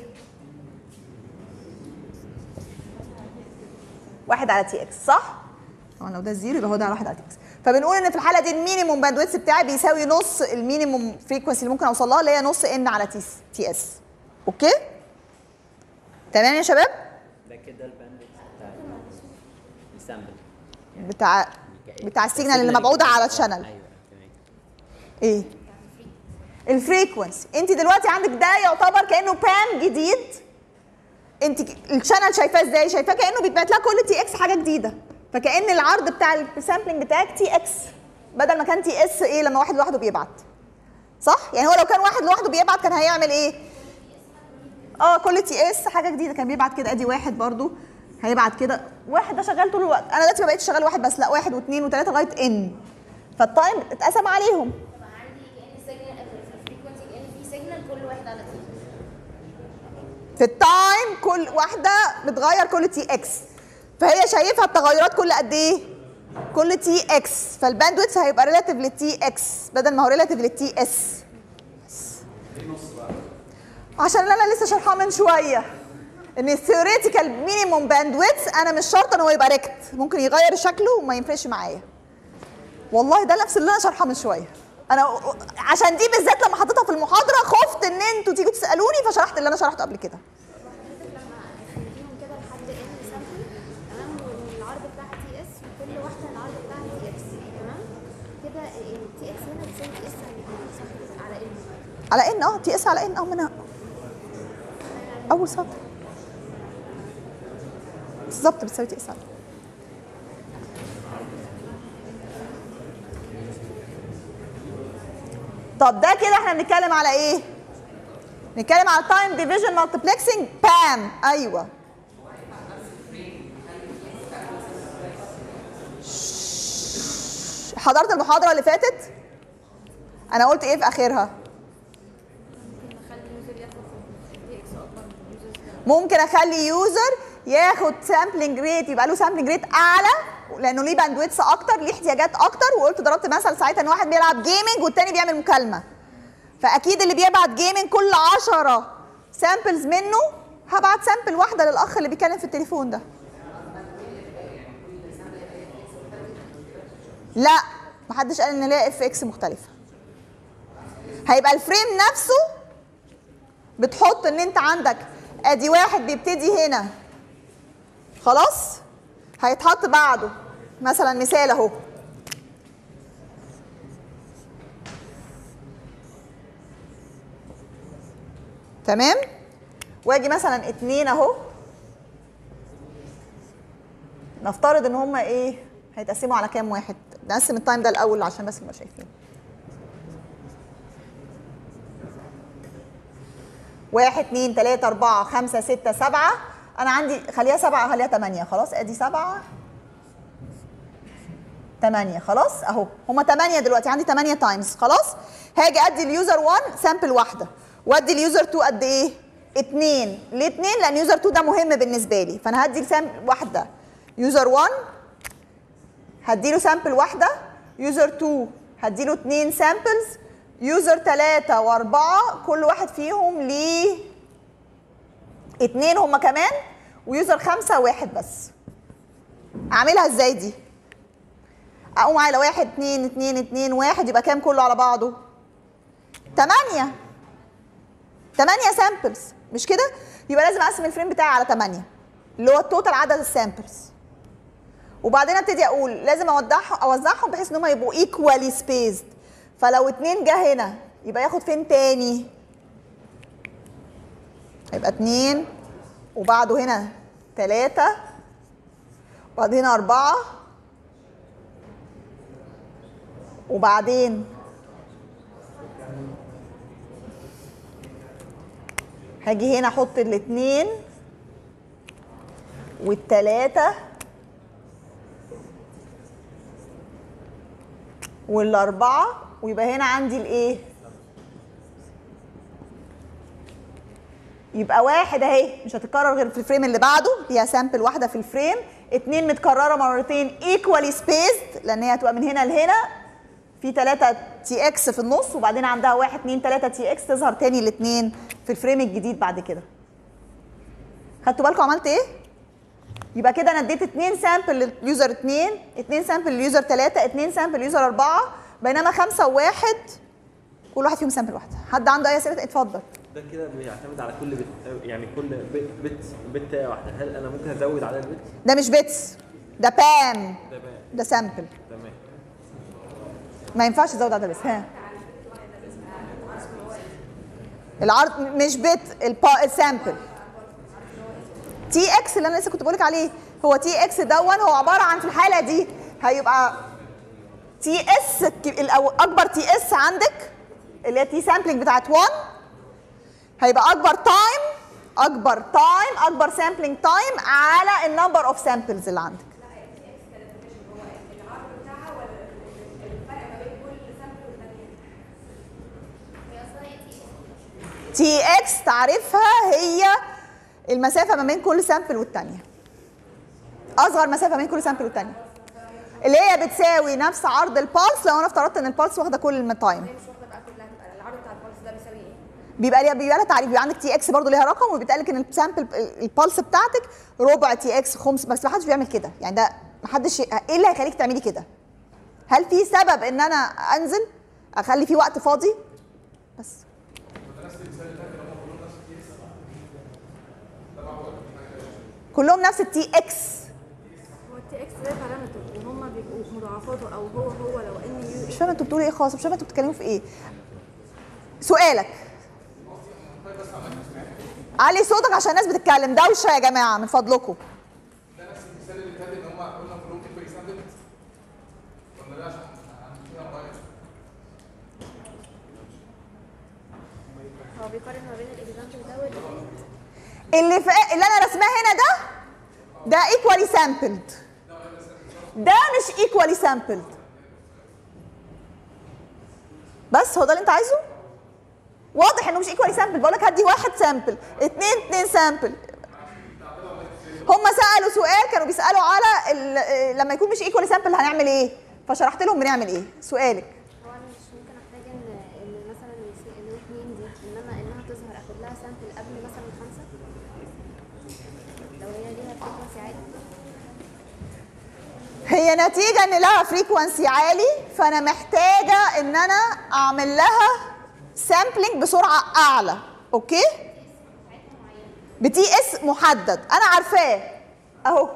واحد على تي اكس صح؟ اه لو ده الزيرو يبقى هو ده على واحد على تي اكس فبنقول ان في الحاله دي المينيموم باندويتس بتاعي بيساوي نص المينيموم فريكونسي اللي ممكن اوصل لها اللي هي نص ان على تي تي اس اوكي؟ تمام يا شباب؟ ده كده الباندويث بتاع السامبل بتاع بتاع السيجنال اللي مبعوده على الشانل ايوه تمام ايه؟ الفريكونسي انت دلوقتي عندك ده يعتبر كانه بام جديد انت الشانل شايفاه ازاي شايفاه كانه بيتبعت لها كل تي اكس حاجه جديده فكان العرض بتاع السامبلنج بتاعك تي اكس بدل ما كان تي اس ايه لما واحد لوحده بيبعت صح يعني هو لو كان واحد لوحده بيبعت كان هيعمل ايه اه كل تي اس حاجه جديده كان بيبعت كده ادي واحد برضو هيبعت كده واحد ده شغال طول الوقت انا دلوقتي ما بقتش شغال واحد بس لا واحد واثنين وثلاثه لغايه ان فالتايم اتقسم عليهم طب عندي كأن سيجنال في الفريكونسي كأن في سيجنال كل واحد على تي في التايم كل واحده بتغير كل تي اكس فهي شايفها التغيرات كل قد ايه كل تي اكس فالباندويث هيبقى ريلاتيف للتي اكس بدل ما هو ريلاتيف للتي اس عشان اللي انا لسه شارحاه من شويه ان الثيوريتيكال مينيموم باندويث انا مش شرط ان هو يبقى ريكت ممكن يغير شكله وما ينفعش معايا والله ده نفس اللي انا شارحاه من شويه انا عشان دي بالذات لما حطيتها في المحاضره خفت ان انتوا تيجوا تسالوني فشرحت اللي انا شرحته قبل كده لما خليهم كده لحد ان سامبل تمام والعرض بتاعها تي اس وكل واحده العرض بتاعها تي اكس تمام كده التي اكس هنا بتساوي تي اس صح على ان على ان اه تي اس على ان اه منها اول سطر بالظبط بتساوي تي اس على طب ده كده احنا بنتكلم على ايه؟ نتكلم على تايم ديفيجن مالتيبلكسنج بام ايوه حضرت المحاضره اللي فاتت انا قلت ايه في اخرها ممكن اخلي يوزر ياخد سامبلنج ريت يبقى له سامبلنج ريت اعلى لانه ليه باندويتس اكتر ليه احتياجات اكتر وقلت ضربت مثل ساعتها ان واحد بيلعب جيمنج والتاني بيعمل مكالمه فاكيد اللي بيبعت جيمنج كل 10 سامبلز منه هبعت سامبل واحده للاخ اللي بيتكلم في التليفون ده لا محدش قال ان ليها اف اكس مختلفه هيبقى الفريم نفسه بتحط ان انت عندك ادي واحد بيبتدي هنا خلاص هيتحط بعده مثلا مثال اهو تمام واجي مثلا اتنين اهو نفترض ان هما ايه هيتقسموا على كام واحد نقسم التايم ده الاول عشان بس نبقى شايفين واحد اتنين تلاتة أربعة خمسة ستة سبعة أنا عندي خليها سبعة خليها تمانية خلاص أدي سبعة تمانية خلاص أهو هما تمانية دلوقتي عندي تمانية تايمز خلاص هاجي أدي اليوزر 1 سامبل واحدة وأدي اليوزر 2 قد إيه؟ اتنين ليه اتنين؟ لأن يوزر 2 ده مهم بالنسبة لي فأنا هدي سامبل واحدة يوزر 1 هديله سامبل واحدة يوزر 2 هديله اتنين سامبلز يوزر 3 واربعة كل واحد فيهم ليه اتنين هما كمان ويوزر خمسة واحد بس اعملها ازاي دي اقوم على واحد اتنين اتنين اتنين واحد يبقى كام كله على بعضه تمانية تمانية سامبلز مش كده يبقى لازم اقسم الفريم بتاعي على تمانية اللي هو التوتال عدد السامبلز وبعدين ابتدي اقول لازم اوضحهم اوزعهم بحيث ان هم يبقوا ايكوالي سبيسد فلو اتنين جه هنا يبقى ياخد فين تاني هيبقى اتنين وبعده هنا تلاتة وبعدين هنا أربعة وبعدين هاجي هنا احط الاتنين والتلاتة والأربعة ويبقى هنا عندي الإيه؟ يبقى واحد أهي مش هتتكرر غير في الفريم اللي بعده ليها سامبل واحدة في الفريم اتنين متكررة مرتين equally spaced لأن هي هتبقى من هنا لهنا في 3 تي اكس في النص وبعدين عندها 1 2 3 تي اكس تظهر تاني الاثنين في الفريم الجديد بعد كده خدتوا بالكم عملت ايه يبقى كده انا اديت 2 سامبل لليوزر 2 2 سامبل لليوزر 3 2 سامبل لليوزر 4 بينما 5 وواحد كل واحد فيهم سامبل واحده حد عنده اي اسئله اتفضل ده كده بيعتمد على كل بت يعني كل بت بت بت واحده هل انا ممكن ازود عدد البت ده مش بيتس ده بام ده بقى ده سامبل تمام ما ينفعش تزود عدد بس ها العرض مش بت البا السامبل تي اكس اللي انا لسه كنت بقولك عليه هو تي اكس دون هو عباره عن في الحاله دي هيبقى تي اس اكبر تي اس عندك اللي هي تي سامبلنج بتاعت 1 هيبقى اكبر تايم اكبر تايم اكبر سامبلنج تايم على النمبر اوف سامبلز اللي عندك هي اصلا ايه تي تي اكس تعريفها هي المسافه ما بين كل سامبل والتانيه اصغر مسافه بين كل سامبل والتانيه اللي هي بتساوي نفس عرض البالس لو انا افترضت ان البالس واخده كل التايم مش واخده بقى كلها تبقى العرض بتاع البلس ده بيساوي ايه؟ بيبقى ليها بيبقى لها تعريف بيبقى عندك تي اكس برضه ليها رقم وبيتقال لك ان السامبل البالس بتاعتك ربع تي اكس خمس بس ما حدش بيعمل كده يعني ده ما حدش ايه اللي هيخليك تعملي كده هل في سبب ان انا انزل اخلي في وقت فاضي بس كلهم نفس التي اكس هو التي اكس ده بارامتر وهم بيبقوا مضاعفاته او هو هو لو ان يو مش فاهمه انتوا بتقولوا ايه خالص مش فاهمه انتوا بتتكلموا في ايه سؤالك علي صوتك عشان الناس بتتكلم دوشه يا جماعه من فضلكم ده نفس المثال اللي فات ان هم قلنا كلهم ايكوالي سامبلد ولا ده عشان عن كده مغير هو بيقارن ما بين الاكزامبل ده واللي اللي في اللي انا رسماه هنا ده ده ايكوالي سامبلد ده مش ايكوالي سامبلد بس هو ده اللي انت عايزه واضح انه مش ايكوالي سامبل بقول لك هدي واحد سامبل اتنين اتنين سامبل هم سالوا سؤال كانوا بيسالوا على ال- لما يكون مش ايكوالي سامبل هنعمل ايه فشرحت لهم بنعمل ايه سؤالك هو انا مش ممكن احتاج ان ان مثلا السي- الويك مين دي انما انها تظهر اخد لها سامبل قبل مثلا خمسه لو هي ليها فريكونسي عالي هي نتيجة ان لها فريكوانسي عالي فانا محتاجة ان انا اعمل لها سامبلنج بسرعة اعلى اوكي بتي اس محدد انا عارفاه اهو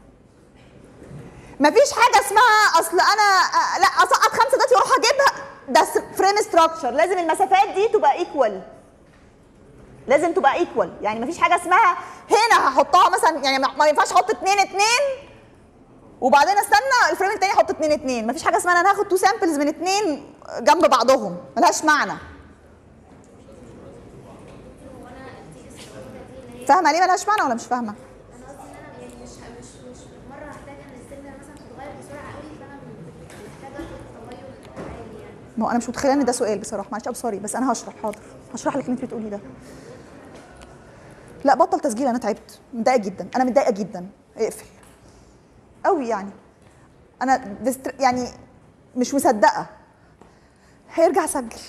مفيش حاجة اسمها اصل انا آه، لا اسقط خمسة دلوقتي واروح اجيبها ده فريم ستراكشر لازم المسافات دي تبقى ايكوال لازم تبقى ايكوال يعني مفيش حاجة اسمها هنا هحطها مثلا يعني ما ما ينفعش احط اتنين اتنين وبعدين استنى الفريم التاني احط اتنين اتنين مفيش حاجه اسمها ان انا هاخد تو سامبلز من اتنين جنب بعضهم ملهاش معنى هو انا التي اس الوحيده دي اللي هي فاهمه ليه ملهاش معنى ولا مش فاهمه انا قصدي ان انا يعني مش مش مش مره هحتاج ان السيجنال مثلا تتغير بسرعه قوي فانا محتاجه اخد تغير عالي يعني ما هو انا مش متخيله ان ده سؤال بصراحه معلش اب سوري بس انا هشرح حاضر هشرح لك اللي انت بتقوليه ده لا بطل تسجيل انا تعبت متضايقه جدا انا متضايقه جدا اقفل قوي يعني انا دستر... يعني مش مصدقه هيرجع سجل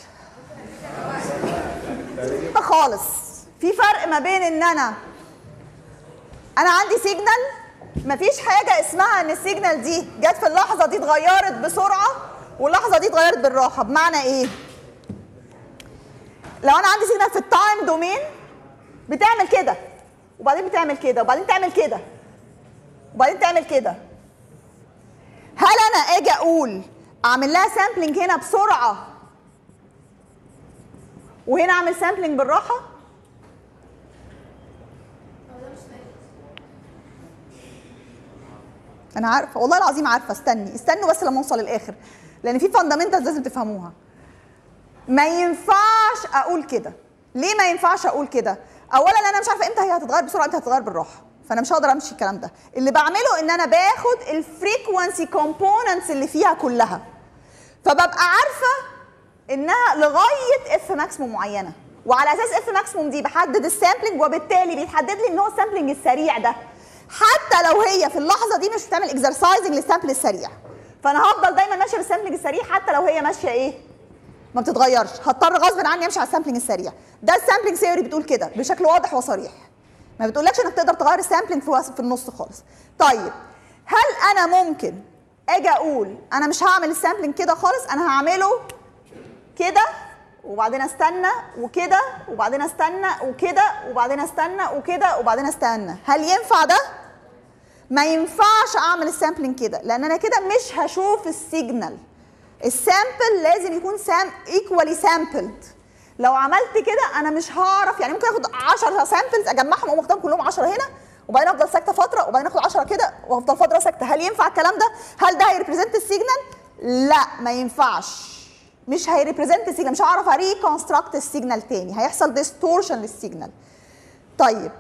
ده خالص في فرق ما بين ان انا انا عندي سيجنال مفيش حاجه اسمها ان السيجنال دي جت في اللحظه دي اتغيرت بسرعه واللحظه دي اتغيرت بالراحه بمعنى ايه لو انا عندي سيجنال في التايم دومين بتعمل كده وبعدين بتعمل كده وبعدين تعمل كده وبعدين تعمل كده هل انا اجي اقول اعمل لها سامبلنج هنا بسرعه وهنا اعمل سامبلنج بالراحه انا عارفه والله العظيم عارفه استني استنوا بس لما اوصل للاخر لان في فاندامنتالز لازم تفهموها ما ينفعش اقول كده ليه ما ينفعش اقول كده اولا انا مش عارفه امتى هي هتتغير بسرعه امتى هتتغير بالراحه فانا مش هقدر امشي الكلام ده اللي بعمله ان انا باخد الفريكوانسي كومبوننتس اللي فيها كلها فببقى عارفه انها لغايه اف ماكسيموم معينه وعلى اساس اف ماكسيموم دي بحدد السامبلنج وبالتالي بيتحدد لي ان هو السامبلنج السريع ده حتى لو هي في اللحظه دي مش بتعمل اكسرسايزنج للسامبل السريع فانا هفضل دايما ماشيه بالسامبلنج السريع حتى لو هي ماشيه ايه ما بتتغيرش هضطر غصب عني امشي على السامبلنج السريع ده السامبلنج ثيوري بتقول كده بشكل واضح وصريح ما بتقولكش انك تقدر تغير السامبلنج في وس- في النص خالص طيب هل انا ممكن اجي اقول انا مش هعمل السامبلنج كده خالص انا هعمله كده وبعدين استنى وكده وبعدين استنى وكده وبعدين استنى وكده وبعدين استنى هل ينفع ده ما ينفعش اعمل السامبلنج كده لان انا كده مش هشوف السيجنال السامبل لازم يكون سام ايكوالي سامبلد لو عملت كده انا مش هعرف يعني ممكن اخد 10 سامبلز اجمعهم واقوم واخدهم كلهم 10 هنا وبعدين افضل ساكته فتره وبعدين اخد 10 كده وافضل فتره ساكته هل ينفع الكلام ده هل ده هيريبريزنت السيجنال لا ما ينفعش مش هيريبريزنت السيجنال مش هعرف اريكونستراكت السيجنال تاني هيحصل ديستورشن للسيجنال طيب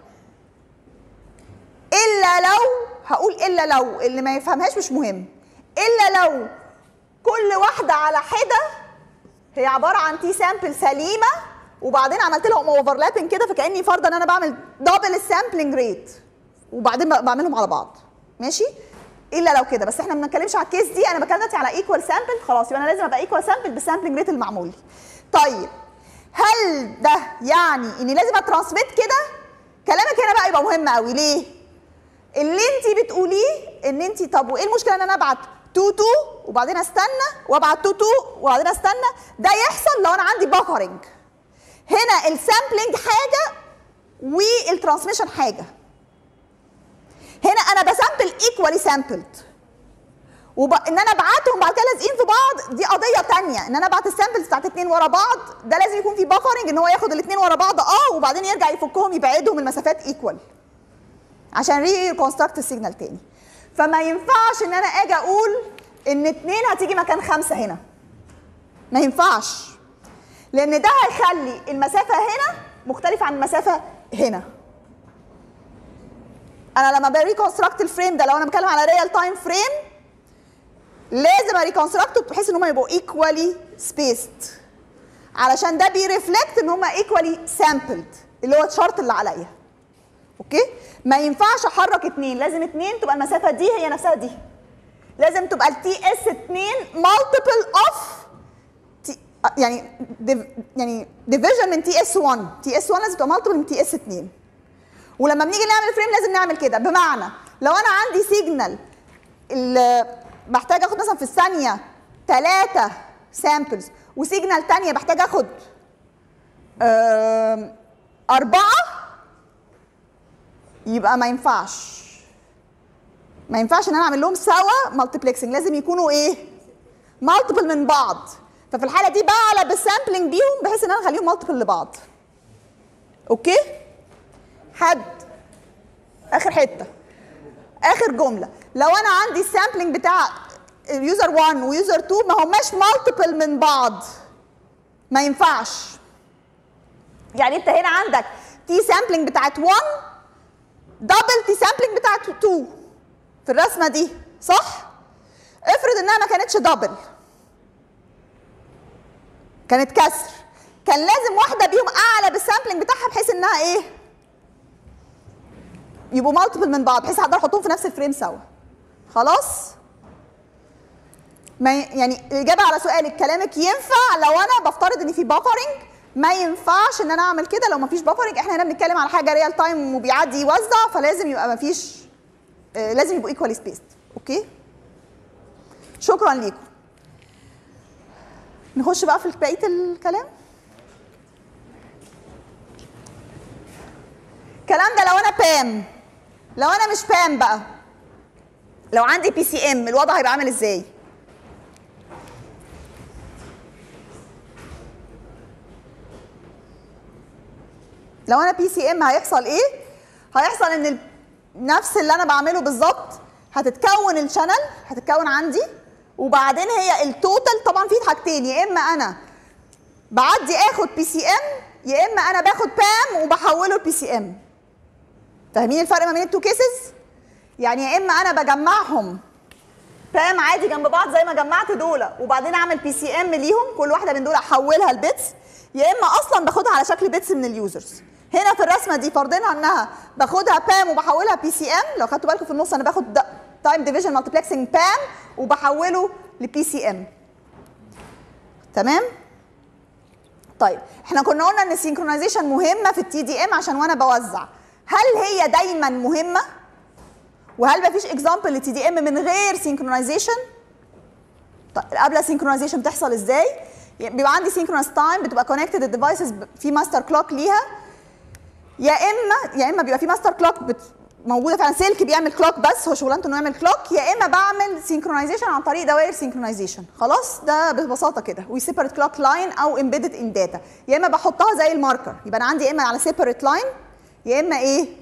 الا لو هقول الا لو اللي ما يفهمهاش مش مهم الا لو كل واحده على حده هي عباره عن تي سامبل سليمه وبعدين عملت لهم اوفرلابنج كده فكاني فرضا ان انا بعمل دبل السامبلنج ريت وبعدين ب- بعملهم على بعض ماشي الا لو كده بس احنا ما بنتكلمش على الكيس دي انا بتكلم دلوقتي على ايكوال سامبل خلاص يبقى انا لازم ابقى ايكوال سامبل بالسامبلنج ريت المعمول لي طيب هل ده يعني اني لازم اترانسميت كده كلامك هنا بقى يبقى مهم قوي ليه اللي انت بتقوليه ان انت طب وايه المشكله ان انا ابعت 2 2 وبعدين استنى وابعت 2 2 وبعدين استنى ده يحصل لو انا عندي بافرنج هنا السامبلنج حاجه والترانسميشن حاجه هنا انا بسامبل ايكوالي سامبلد وب... ان انا ابعتهم بعد كده لازقين في بعض دي قضيه تانية ان انا ابعت السامبلز بتاعت اتنين ورا بعض ده لازم يكون في بافرنج ان هو ياخد الاتنين ورا بعض اه وبعدين يرجع يفكهم يبعدهم المسافات ايكوال عشان ري كونستراكت السيجنال تاني فما ينفعش ان انا اجي اقول ان اتنين هتيجي مكان خمسه هنا ما ينفعش لان ده هيخلي المسافه هنا مختلفه عن المسافه هنا انا لما بريكونستراكت الفريم ده لو انا بتكلم على ريال تايم فريم لازم اريكونستراكته بحيث ان هم يبقوا ايكوالي سبيسد علشان ده بيرفلكت ان هم ايكوالي سامبلد اللي هو الشرط اللي عليا اوكي ما ينفعش احرك اتنين لازم اتنين تبقى المسافه دي هي نفسها دي لازم تبقى التي اس 2 مالتيبل اوف يعني div- يعني ديفيجن من تي اس 1 تي اس 1 لازم تبقى مالتيبل من تي اس 2 ولما بنيجي نعمل فريم لازم نعمل كده بمعنى لو انا عندي سيجنال ال- محتاج اخد مثلا في الثانيه ثلاثه سامبلز وسيجنال تانية بحتاج اخد آم، أربعة يبقى ما ينفعش ما ينفعش ان انا اعمل لهم سوا مالتيبلكسنج لازم يكونوا ايه مالتيبل من بعض ففي الحاله دي بعلى بالسامبلنج بيهم بحيث ان انا اخليهم مالتيبل لبعض اوكي حد اخر حته اخر جمله لو انا عندي السامبلنج بتاع يوزر 1 ويوزر 2 ما هماش مالتيبل من بعض ما ينفعش يعني انت هنا عندك تي سامبلنج بتاعت 1 دبل تي سامبلنج بتاعت 2 في الرسمه دي صح افرض انها ما كانتش دبل كانت كسر كان لازم واحده بيهم اعلى بالسامبلنج بتاعها بحيث انها ايه يبقوا مالتيبل من بعض بحيث اقدر احطهم في نفس الفريم سوا خلاص ما ي- يعني الاجابه على سؤالك كلامك ينفع لو انا بفترض ان في بافرنج ما ينفعش ان انا اعمل كده لو ما فيش بافرنج احنا هنا بنتكلم على حاجه ريال تايم وبيعدي يوزع فلازم يبقى ما فيش آه، لازم يبقوا ايكوالي سبيسد اوكي شكرا ليكم نخش بقى في بقيه الكلام الكلام ده لو انا بام لو انا مش بام بقى لو عندي بي سي ام الوضع هيبقى عامل ازاي لو انا بي سي ام هيحصل ايه هيحصل ان ال- نفس اللي انا بعمله بالظبط هتتكون الشانل هتتكون عندي وبعدين هي التوتال طبعا في حاجتين يا اما انا بعدي اخد بي سي ام يا اما انا باخد بام وبحوله لبي سي ام فاهمين الفرق ما بين التو كيسز يعني يا اما انا بجمعهم بام عادي جنب بعض زي ما جمعت دول وبعدين اعمل بي سي ام ليهم كل واحده من دول احولها لبيتس يا اما اصلا باخدها على شكل بيتس من اليوزرز هنا في الرسمه دي فرضينها انها باخدها بام وبحولها بي سي ام لو خدتوا بالكم في النص انا باخد تايم ديفيجن مالتيبلكسنج بام وبحوله لبي سي ام تمام طيب احنا كنا قلنا ان السينكرونايزيشن مهمه في التي دي ام عشان وانا بوزع هل هي دايما مهمه وهل مفيش اكزامبل للتي دي ام من غير سينكرونايزيشن طيب قبل سينكرونايزيشن بتحصل ازاي يعني بيبقى عندي سينكرونايز تايم بتبقى كونكتد الديفايسز في ماستر كلوك ليها يا اما يا اما بيبقى في ماستر كلوك بت... موجوده فعلا سلك بيعمل كلوك بس هو شغلانته انه يعمل كلوك يا اما بعمل سينكرونايزيشن عن طريق دوائر سينكرونايزيشن خلاص ده ببساطه كده وي سيبريت كلوك لاين او امبيدد ان داتا يا اما بحطها زي الماركر يبقى انا عندي يا اما على سيبريت لاين يا اما ايه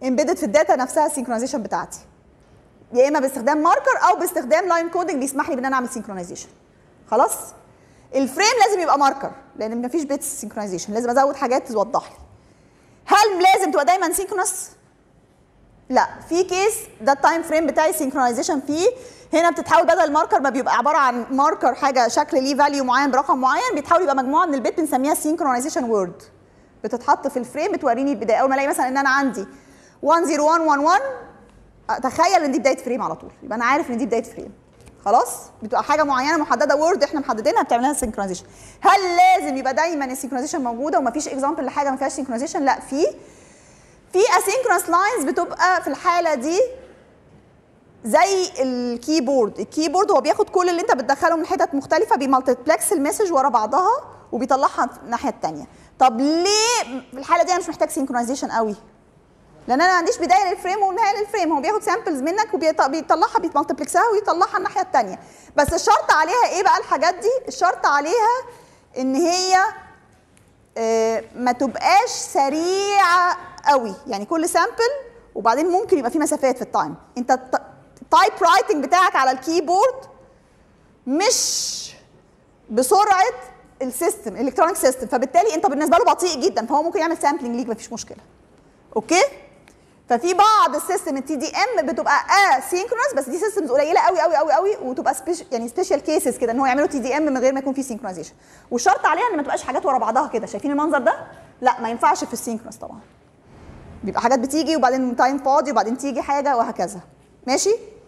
امبيدد في الداتا نفسها السينكرونايزيشن بتاعتي يا اما باستخدام ماركر او باستخدام لاين كودنج بيسمح لي بان انا اعمل سينكرونايزيشن خلاص الفريم لازم يبقى ماركر لان مفيش بيتس سينكرونايزيشن لازم ازود حاجات توضح لي هل لازم تبقى دايما سينكرونس لا في كيس ده التايم فريم بتاعي سينكرونايزيشن فيه هنا بتتحول بدل الماركر ما بيبقى عباره عن ماركر حاجه شكل ليه فاليو معين برقم معين بيتحول يبقى مجموعه من البيت بنسميها سينكرونايزيشن وورد بتتحط في الفريم بتوريني البدايه اول ما الاقي مثلا ان انا عندي 10111 اتخيل ان دي بدايه فريم على طول يبقى انا عارف ان دي بدايه فريم خلاص بتبقى حاجه معينه محدده وورد احنا محددينها بتعمل لها سينكرونايزيشن هل لازم يبقى دايما السينكرونايزيشن موجوده ومفيش اكزامبل لحاجه ما فيهاش سينكرونايزيشن لا في في اسينكرونس لاينز بتبقى في الحاله دي زي الكيبورد الكيبورد هو بياخد كل اللي انت بتدخله من حتت مختلفه بيمالتيبلكس المسج ورا بعضها وبيطلعها الناحيه الثانيه طب ليه في الحاله دي انا مش محتاج سينكرونايزيشن قوي لان انا ما عنديش بدايه للفريم ونهايه للفريم هو بياخد سامبلز منك وبيطلعها بيمالتيبلكسها ويطلعها الناحيه الثانيه بس الشرط عليها ايه بقى الحاجات دي الشرط عليها ان هي آه، ما تبقاش سريعه قوي يعني كل سامبل وبعدين ممكن يبقى في مسافات في التايم انت التايب رايتنج بتاعك على الكيبورد مش بسرعه السيستم الالكترونيك سيستم فبالتالي انت بالنسبه له بطيء جدا فهو ممكن يعمل سامبلنج ليك مفيش مشكله اوكي ففي بعض السيستم التي دي ام بتبقى اه سينكرونس بس دي سيستمز قليله قوي قوي قوي قوي وتبقى سبيش يعني سبيشال كيسز كده ان هو يعملوا تي دي ام من غير ما يكون في سينكرونايزيشن والشرط عليها ان ما تبقاش حاجات ورا بعضها كده شايفين المنظر ده لا ما ينفعش في السينكرونس طبعا بيبقى حاجات بتيجي وبعدين تايم فاضي وبعدين تيجي حاجه وهكذا ماشي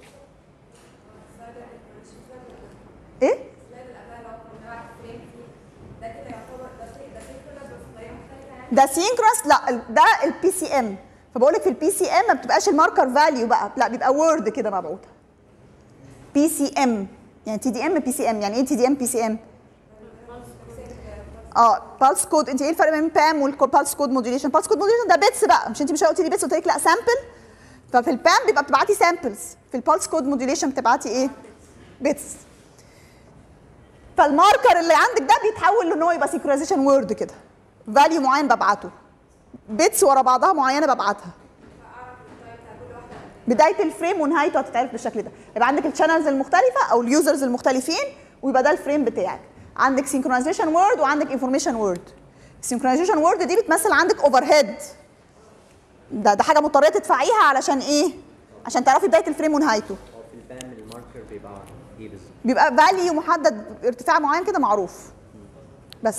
ايه ده سينكرونس لا ال- ده البي سي ام فبقول لك في البي سي ام ما بتبقاش الماركر فاليو بقى لا بيبقى وورد كده مبعوثه بي سي ام يعني تي دي ام بي سي ام يعني ايه تي دي ام بي سي ام اه بالس كود انت ايه الفرق بين بام والبالس كود موديوليشن بالس كود موديوليشن ده بيتس بقى مش انت مش قلتي لي بيتس قلت لك لا سامبل ففي البام بيبقى بتبعتي سامبلز في البالس كود موديوليشن بتبعتي ايه بيتس فالماركر اللي عندك ده بيتحول ان هو يبقى سينكرونايزيشن وورد كده فاليو معين ببعته بيتس ورا بعضها معينه ببعتها بدايه الفريم ونهايته هتتعرف بالشكل ده يبقى عندك الشانلز المختلفه او اليوزرز المختلفين ويبقى ده الفريم بتاعك عندك سينكرونايزيشن وورد وعندك انفورميشن وورد السينكرونايزيشن وورد دي بتمثل عندك اوفر هيد ده ده حاجه مضطريه تدفعيها علشان ايه عشان تعرفي بدايه الفريم ونهايته هو في البام الماركر بيبقى ايه بالظبط؟ بيبقى فاليو محدد ارتفاع معين كده معروف بس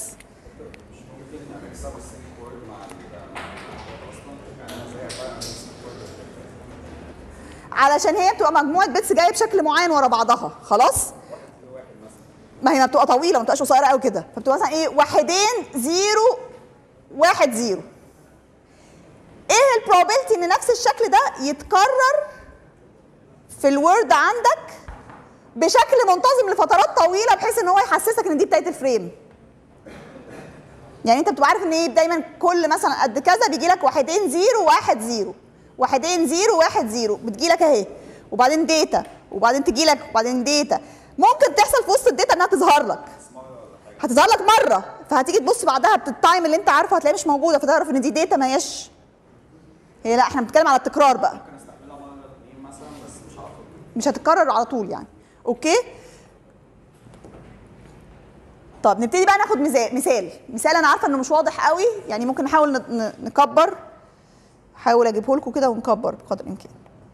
علشان هي بتبقى مجموعه بيتس جايه بشكل معين ورا بعضها خلاص ما هي ما بتبقى طويله ما بتبقاش قصيره قوي كده فبتبقى مثلا ايه واحدين زيرو واحد زيرو ايه البروبابيلتي ان نفس الشكل ده يتكرر في الوورد عندك بشكل منتظم لفترات طويله بحيث ان هو يحسسك ان دي بدايه الفريم يعني انت بتبقى عارف ان ايه دايما كل مثلا قد كذا بيجي لك واحدين زيرو واحد زيرو واحدين زيرو واحد زيرو بتجي لك اهي وبعدين داتا وبعدين تجي لك وبعدين داتا ممكن تحصل في وسط الداتا انها تظهر لك هتظهر لك مره فهتيجي تبص بعدها بالتايم اللي انت عارفه هتلاقيها مش موجوده فتعرف ان دي داتا ما هياش هي لا احنا بنتكلم على التكرار بقى ممكن استعملها مره اتنين مثلا بس مش على طول مش هتتكرر على طول يعني اوكي طب نبتدي بقى ناخد مثال مثال مثال انا عارفه انه مش واضح قوي يعني ممكن نحاول ن- ن- نكبر احاول اجيبه لكم كده ونكبر بقدر الامكان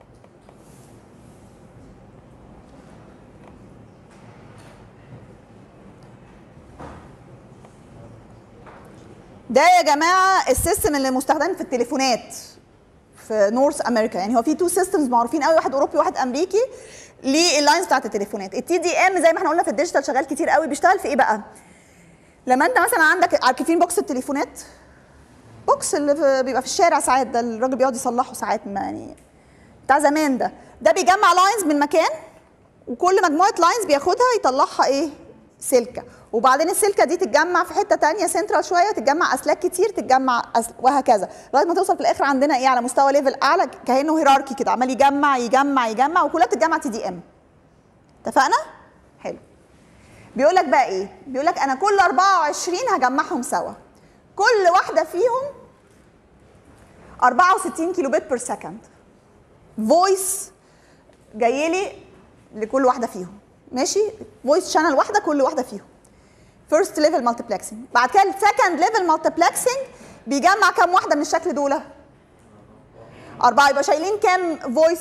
ده يا جماعه السيستم اللي مستخدم في التليفونات في نورث امريكا يعني هو في تو سيستمز معروفين قوي واحد اوروبي وواحد امريكي لللاينز بتاعت التليفونات التي دي ام زي ما احنا قلنا في الديجيتال شغال كتير قوي بيشتغل في ايه بقى لما انت مثلا عندك عارفين بوكس التليفونات بوكس اللي في بيبقى في الشارع ساعات ده الراجل بيقعد يصلحه ساعات ما يعني بتاع زمان ده ده بيجمع لاينز من مكان وكل مجموعه لاينز بياخدها يطلعها ايه سلكه وبعدين السلكه دي تتجمع في حته تانية سنترال شويه تتجمع اسلاك كتير تتجمع أس... وهكذا لغايه ما توصل في الاخر عندنا ايه على مستوى ليفل اعلى كانه هيراركي كده عمال يجمع يجمع يجمع وكلها بتتجمع تي دي ام اتفقنا حلو بيقول لك بقى ايه بيقول لك انا كل 24 هجمعهم سوا كل واحده فيهم 64 كيلو بت بير سكند فويس جاي لي لكل واحده فيهم ماشي فويس شانل واحده كل واحده فيهم فيرست ليفل مالتيبلكسنج بعد كده السكند ليفل مالتيبلكسنج بيجمع كام واحده من الشكل دول أربعة يبقى شايلين كام فويس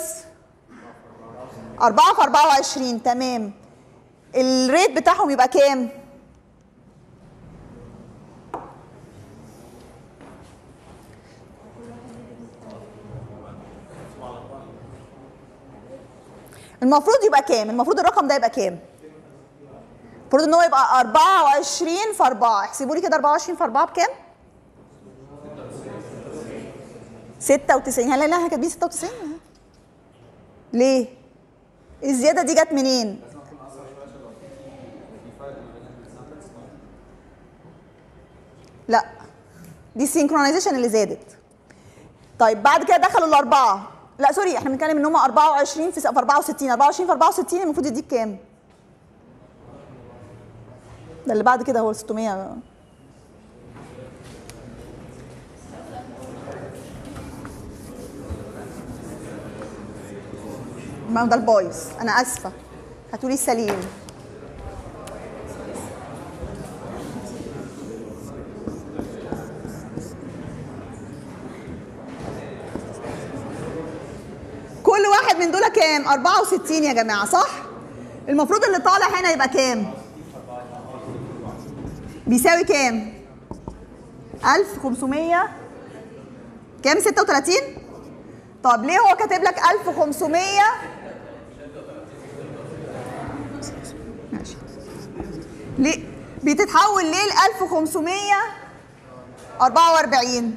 أربعة في 24 تمام الريت بتاعهم يبقى كام المفروض يبقى كام المفروض الرقم ده يبقى كام المفروض ان هو يبقى 24 في 4 احسبوا لي كده 24 في 4 بكام 96 هل احنا كاتبين 96 ليه الزياده دي جت منين لا دي السينكرونايزيشن اللي زادت طيب بعد كده دخلوا الاربعه لا سوري احنا بنتكلم ان هم 24 في 64 24 في 64 المفروض يديك كام؟ ده اللي بعد كده هو 600 ما هو ده البايظ انا اسفه هاتولي السليم كل واحد من دول كام 64 يا جماعه صح المفروض اللي طالع هنا يبقى كام بيساوي كام 1500 كام 36 طب ليه هو كاتب لك 1500 ماشي ليه بتتحول ليه ل 1544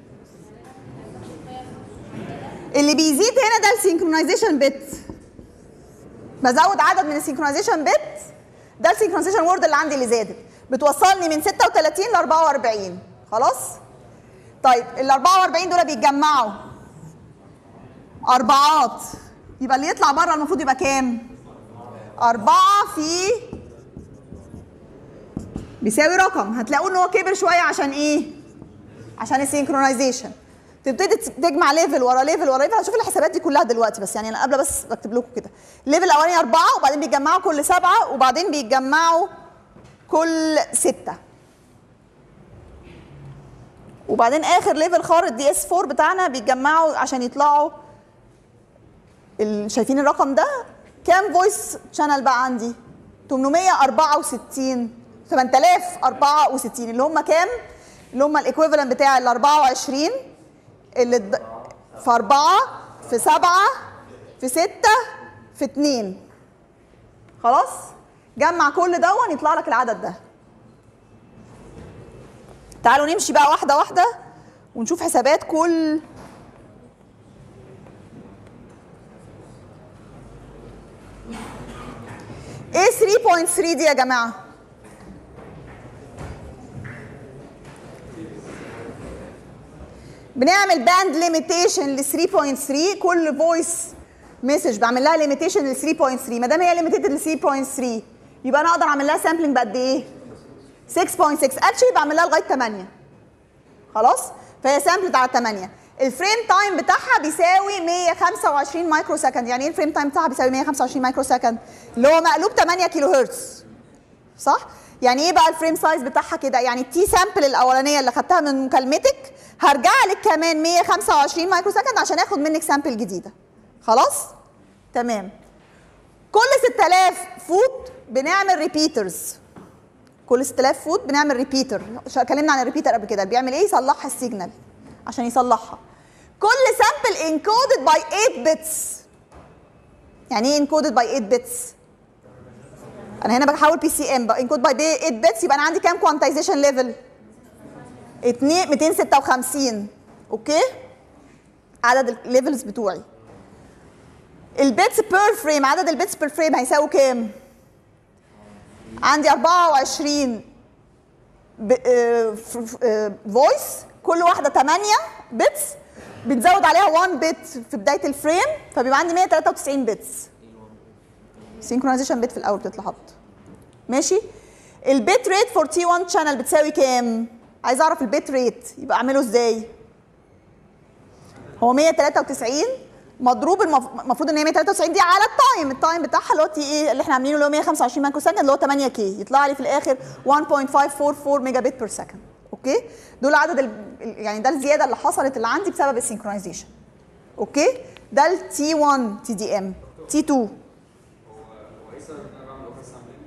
اللي بيزيد هنا ده السينكرونايزيشن بت بزود عدد من السينكرونايزيشن بت ده السينكرونايزيشن وورد اللي عندي اللي زادت بتوصلني من 36 ل 44 خلاص طيب ال 44 دول بيتجمعوا اربعات يبقى اللي يطلع بره المفروض يبقى كام أربعة في بيساوي رقم هتلاقوا ان هو كبر شويه عشان ايه عشان السينكرونايزيشن تبتدي تجمع ليفل ورا ليفل ورا ليفل هشوف الحسابات دي كلها دلوقتي بس يعني انا قبل بس بكتب لكم كده الليفل الاولاني اربعه وبعدين بيتجمعوا كل سبعه وبعدين بيتجمعوا كل سته وبعدين اخر ليفل خارج دي اس 4 بتاعنا بيتجمعوا عشان يطلعوا ال- شايفين الرقم ده كام فويس شانل بقى عندي 864 8064 اللي هم كام اللي هم الايكويفالنت بتاع ال 24 اللي اتض- في 4 في 7 في 6 في 2 خلاص جمع كل دون يطلع لك العدد ده تعالوا نمشي بقى واحده واحده ونشوف حسابات كل ايه 3.3 دي يا جماعه بنعمل باند ليميتيشن ل 3.3 كل فويس مسج بعمل لها ليميتيشن ل 3.3 ما دام هي ليميتد ل 3.3 يبقى انا اقدر اعمل لها سامبلنج بقد ايه 6.6 اكشلي بعمل لها لغايه 8 خلاص فهي سامبلد على 8 الفريم تايم بتاعها بيساوي 125 مايكرو سكند يعني ايه الفريم تايم بتاعها بيساوي 125 مايكرو سكند اللي هو مقلوب 8 كيلو هرتز صح يعني ايه بقى الفريم سايز بتاعها كده يعني التي سامبل الاولانيه اللي خدتها من مكالمتك هرجع لك كمان 125 مايكرو سكند عشان اخد منك سامبل جديده خلاص تمام كل 6000 فوت بنعمل ريبيترز كل 6000 فوت بنعمل ريبيتر اتكلمنا عن الريبيتر قبل كده بيعمل ايه يصلحها السيجنال عشان يصلحها كل سامبل انكودد باي 8 بيتس يعني ايه انكودد باي 8 بيتس انا هنا بحاول بي سي ام انكود باي 8 بيتس يبقى انا عندي كام كوانتايزيشن ليفل 2 256 اوكي عدد الليفلز بتوعي البيتس بير فريم عدد البيتس بير فريم هيساوي كام عندي 24 فويس كل واحده 8 بيتس بتزود عليها 1 بت في بدايه الفريم فبيبقى عندي 193 بيتس سينكرونايزيشن بت في الاول بتتحط ماشي البيت ريت فور تي 1 شانل بتساوي كام عايز اعرف البيت ريت يبقى اعمله ازاي هو 193 مضروب المف- المفروض ان هي 193 دي على التايم التايم بتاعها اللي هو تي ايه اللي احنا عاملينه اللي هو 125 مايكرو سكند اللي هو 8 كي يطلع لي في الاخر 1.544 ميجا بت بير سكند اوكي دول عدد ال... يعني ده الزياده اللي حصلت اللي عندي بسبب السينكرونايزيشن اوكي ده التي 1 تي دي ام تي 2 هو هو ايه السبب ان انا بعمل اوفر سامبلينج؟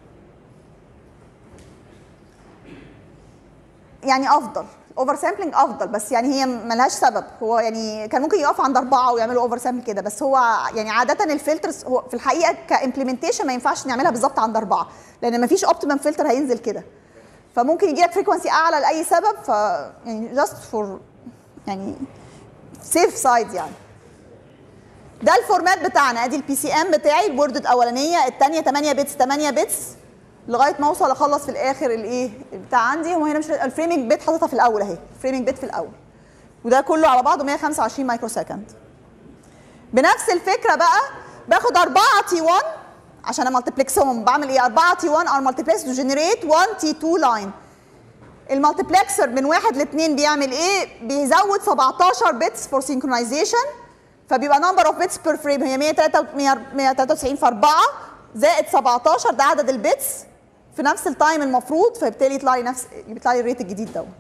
يعني افضل اوفر سامبلنج افضل بس يعني هي ملهاش سبب هو يعني كان ممكن يقف عند اربعه ويعملوا اوفر سامبل كده بس هو يعني عاده الفلترز هو في الحقيقه كامبلمنتيشن ما ينفعش نعملها بالظبط عند اربعه لان ما فيش اوبتيمم فلتر هينزل كده فممكن يجي لك فريكونسي اعلى لاي سبب ف يعني جاست فور يعني سيف سايد يعني ده الفورمات بتاعنا ادي البي سي ام بتاعي الورد الاولانيه الثانيه 8 بتس 8 بتس لغايه ما اوصل اخلص في الاخر الايه بتاع عندي هو هنا مش الفريمنج بت حاططها في الاول اهي الفريمنج بت في الاول وده كله على بعضه 125 مايكرو سكند بنفس الفكره بقى باخد 4 تي 1 عشان امالتبلكسهم بعمل ايه 4 تي 1 ار مالتبلكس تو جنريت 1 تي 2 لاين المالتبلكسر من واحد لاثنين بيعمل ايه؟ بيزود 17 بتس فور سينكرونايزيشن فبيبقى نمبر اوف بتس بير فريم هي 193 في 4 زائد 17 ده عدد البتس في نفس التايم المفروض فبالتالي يطلع لي نفس يطلع لي الريت الجديد ده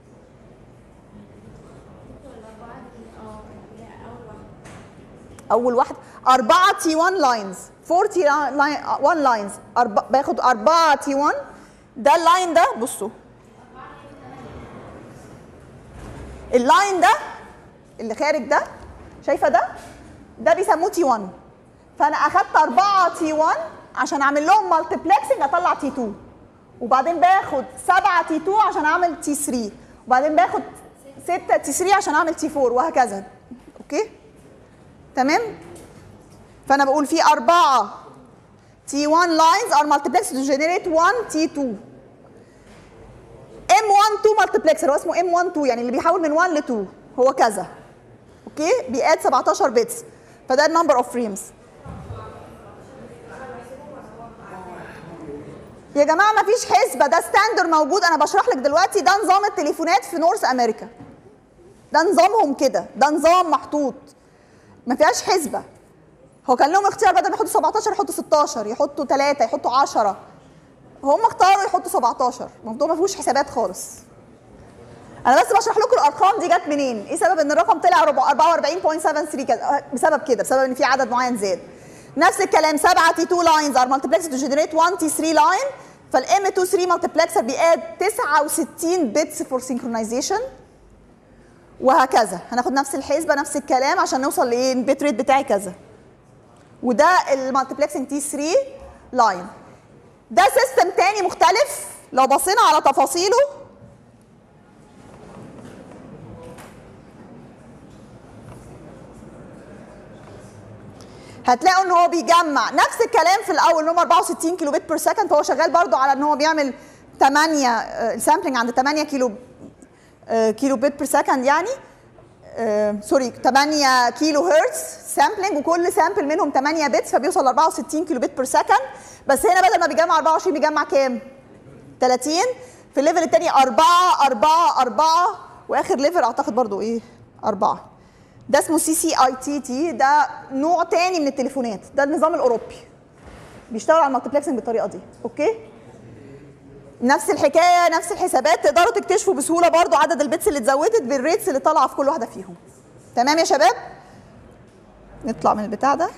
اول واحد 4 تي 1 لاينز 4 تي 1 لاينز باخد 4 تي 1 ده اللاين ده بصوا اللاين ده اللي خارج ده شايفه ده ده بيسموه تي 1 فانا اخدت 4 تي 1 عشان اعمل لهم مالتيبلكسنج اطلع تي 2 وبعدين باخد 7 تي 2 عشان اعمل تي 3 وبعدين باخد 6 تي 3 عشان اعمل تي 4 وهكذا اوكي تمام فانا بقول في 4 تي 1 لاينز ار مالتيبلكس تو جنريت 1 تي 2 ام 1 2 مالتيبلكسر هو اسمه ام 1 2 يعني اللي بيحول من 1 ل 2 هو كذا اوكي بياد 17 بيتس فده النمبر اوف فريمز يا جماعه ما فيش حسبه ده ستاندر موجود انا بشرح لك دلوقتي ده نظام التليفونات في نورث امريكا ده نظامهم كده ده نظام محطوط ما فيهاش حسبه هو كان لهم اختيار بدل ما يحطوا 17 يحطوا 16 يحطوا 3 يحطوا 10 هم اختاروا يحطوا 17 الموضوع ما فيهوش حسابات خالص انا بس بشرح لكم الارقام دي جت منين ايه سبب ان الرقم طلع 44.73 كده بسبب كده بسبب ان في عدد معين زاد نفس الكلام 7 تي 2 لاينز ار مالتيبلكس تو جنريت 1 تي 3 لاين فالام 2 3 مالتيبلكسر بياد 69 بيتس فور سينكرونايزيشن وهكذا هناخد نفس الحسبه نفس الكلام عشان نوصل لايه البيت ريت بتاعي كذا وده المالتيبلكسنج تي 3 لاين ده سيستم تاني مختلف لو بصينا على تفاصيله هتلاقوا ان هو بيجمع نفس الكلام في الاول ان هم 64 كيلو بت بير سكند فهو شغال برضو على ان هو بيعمل 8 السامبلنج عند 8 كيلو آه، كيلو بت بير سكند يعني آه، سوري 8 كيلو هرتز سامبلنج وكل سامبل منهم 8 بتس فبيوصل ل 64 كيلو بت بير سكند بس هنا بدل ما بيجمع 24 بيجمع كام؟ 30 في الليفل الثاني 4 4 4 واخر ليفل اعتقد برضو ايه 4 ده اسمه سي سي اي تي تي ده نوع تاني من التليفونات ده النظام الاوروبي بيشتغل على المالتيبلكسنج بالطريقه دي اوكي نفس الحكايه نفس الحسابات تقدروا تكتشفوا بسهوله برضو عدد البيتس اللي اتزودت بالريتس اللي طالعه في كل واحده فيهم تمام يا شباب نطلع من البتاع ده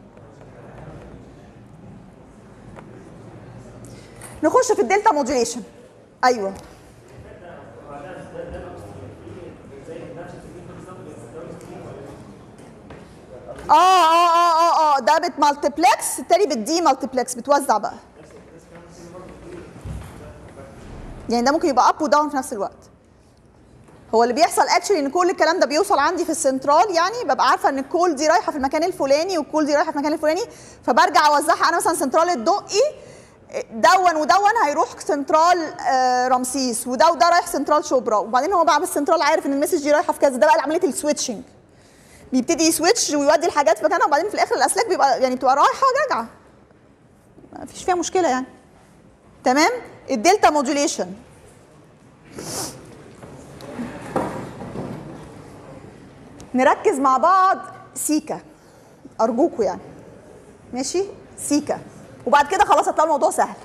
نخش في الدلتا موديوليشن ايوه اه اه اه اه اه ده بتمالتيبلكس التاني بتدي مالتيبلكس بتوزع بقى يعني ده ممكن يبقى اب وداون في نفس الوقت هو اللي بيحصل اكشلي ان كل الكلام ده بيوصل عندي في السنترال يعني ببقى عارفه ان الكول دي رايحه في المكان الفلاني والكول دي رايحه في المكان الفلاني فبرجع اوزعها انا مثلا سنترال الدقي دون ودون هيروح سنترال آه، رمسيس وده وده رايح سنترال شبرا وبعدين هو بقى بالسنترال عارف ان المسج دي رايحه في كذا ده بقى عمليه السويتشنج بيبتدي يسويتش ويودي الحاجات في مكانها وبعدين في الاخر الاسلاك بيبقى يعني بتبقى رايحه وراجعه ما فيش فيها مشكله يعني تمام الدلتا موديوليشن نركز مع بعض سيكا ارجوكوا يعني ماشي سيكا وبعد كده خلاص هتلاقوا الموضوع سهل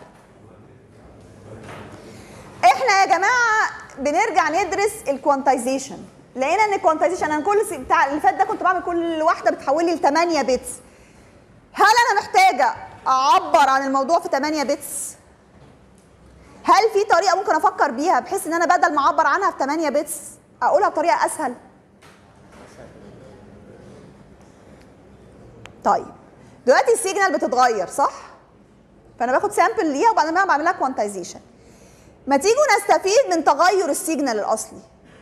احنا يا جماعه بنرجع ندرس الكوانتايزيشن لقينا ان الكوانتايزيشن انا كل س- بتاع اللي فات ده كنت بعمل كل واحده بتحول لي ل 8 بيتس هل انا محتاجه اعبر عن الموضوع في 8 بيتس هل في طريقه ممكن افكر بيها بحيث ان انا بدل ما اعبر عنها في 8 بيتس اقولها بطريقه اسهل طيب دلوقتي السيجنال بتتغير صح فانا باخد سامبل ليها وبعدين بقى بعمل لها كوانتايزيشن ما تيجوا نستفيد من تغير السيجنال الاصلي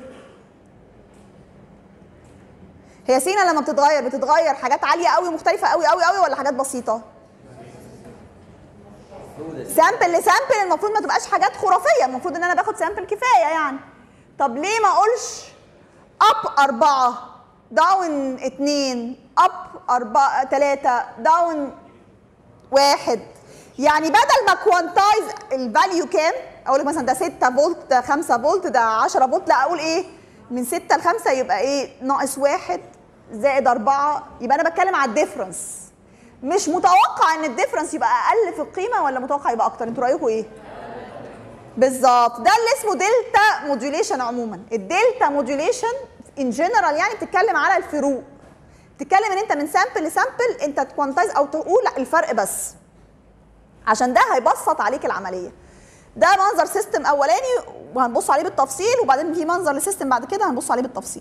هي سيجنال لما بتتغير بتتغير حاجات عاليه قوي مختلفه قوي قوي قوي ولا حاجات بسيطه سامبل لسامبل المفروض ما تبقاش حاجات خرافيه المفروض ان انا باخد سامبل كفايه يعني طب ليه ما اقولش اب أربعة داون اتنين اب أربعة تلاتة داون واحد يعني بدل ما كوانتايز الفاليو كام اقول لك مثلا ده 6 فولت ده 5 فولت ده 10 فولت لا اقول ايه من 6 ل 5 يبقى ايه ناقص واحد زائد أربعة يبقى انا بتكلم على الديفرنس مش متوقع ان الديفرنس يبقى اقل في القيمه ولا متوقع يبقى اكتر انتوا رايكم ايه بالظبط ده اللي اسمه دلتا موديوليشن عموما الدلتا موديوليشن ان جنرال يعني بتتكلم على الفروق بتتكلم ان انت من سامبل لسامبل انت تكوانتايز او تقول الفرق بس عشان ده هيبسط عليك العمليه ده منظر سيستم اولاني وهنبص عليه بالتفصيل وبعدين في منظر لسيستم بعد كده هنبص عليه بالتفصيل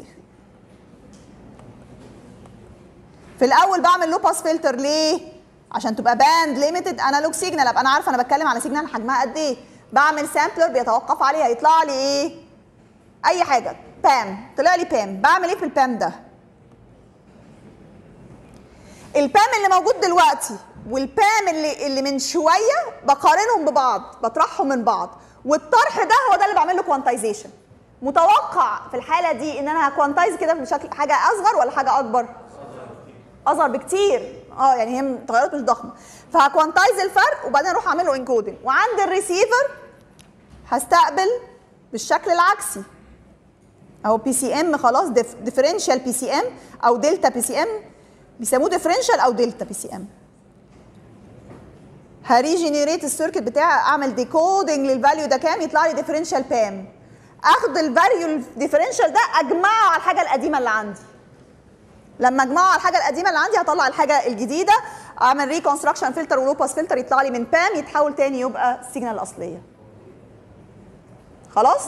في الاول بعمل لو باس فلتر ليه عشان تبقى باند ليميتد انالوج سيجنال ابقى انا عارفه انا بتكلم على سيجنال حجمها قد ايه بعمل سامبلر بيتوقف عليه هيطلع لي ايه اي حاجه بام طلع لي بام بعمل ايه في البام ده البام اللي موجود دلوقتي والبام اللي اللي من شويه بقارنهم ببعض بطرحهم من بعض والطرح ده هو ده اللي بعمل له كوانتايزيشن متوقع في الحاله دي ان انا هكوانتايز كده بشكل حاجه اصغر ولا حاجه اكبر اصغر بكتير اه يعني هي تغيرات مش ضخمه فهكوانتايز الفرق وبعدين اروح اعمل له انكودنج وعند الريسيفر هستقبل بالشكل العكسي اهو بي سي ام خلاص ديفرنشال بي سي ام او دلتا بي سي ام بيسموه ديفرنشال او دلتا بي سي ام هريجينيريت السيركت بتاعي اعمل ديكودنج للفاليو ده كام يطلع لي ديفرنشال بام اخد الفاليو الديفرنشال ده اجمعه على الحاجه القديمه اللي عندي لما اجمعه على الحاجه القديمه اللي عندي هطلع الحاجه الجديده اعمل ريكونستراكشن فلتر ولو باس فلتر يطلع لي من بام يتحول تاني يبقى السيجنال الاصليه خلاص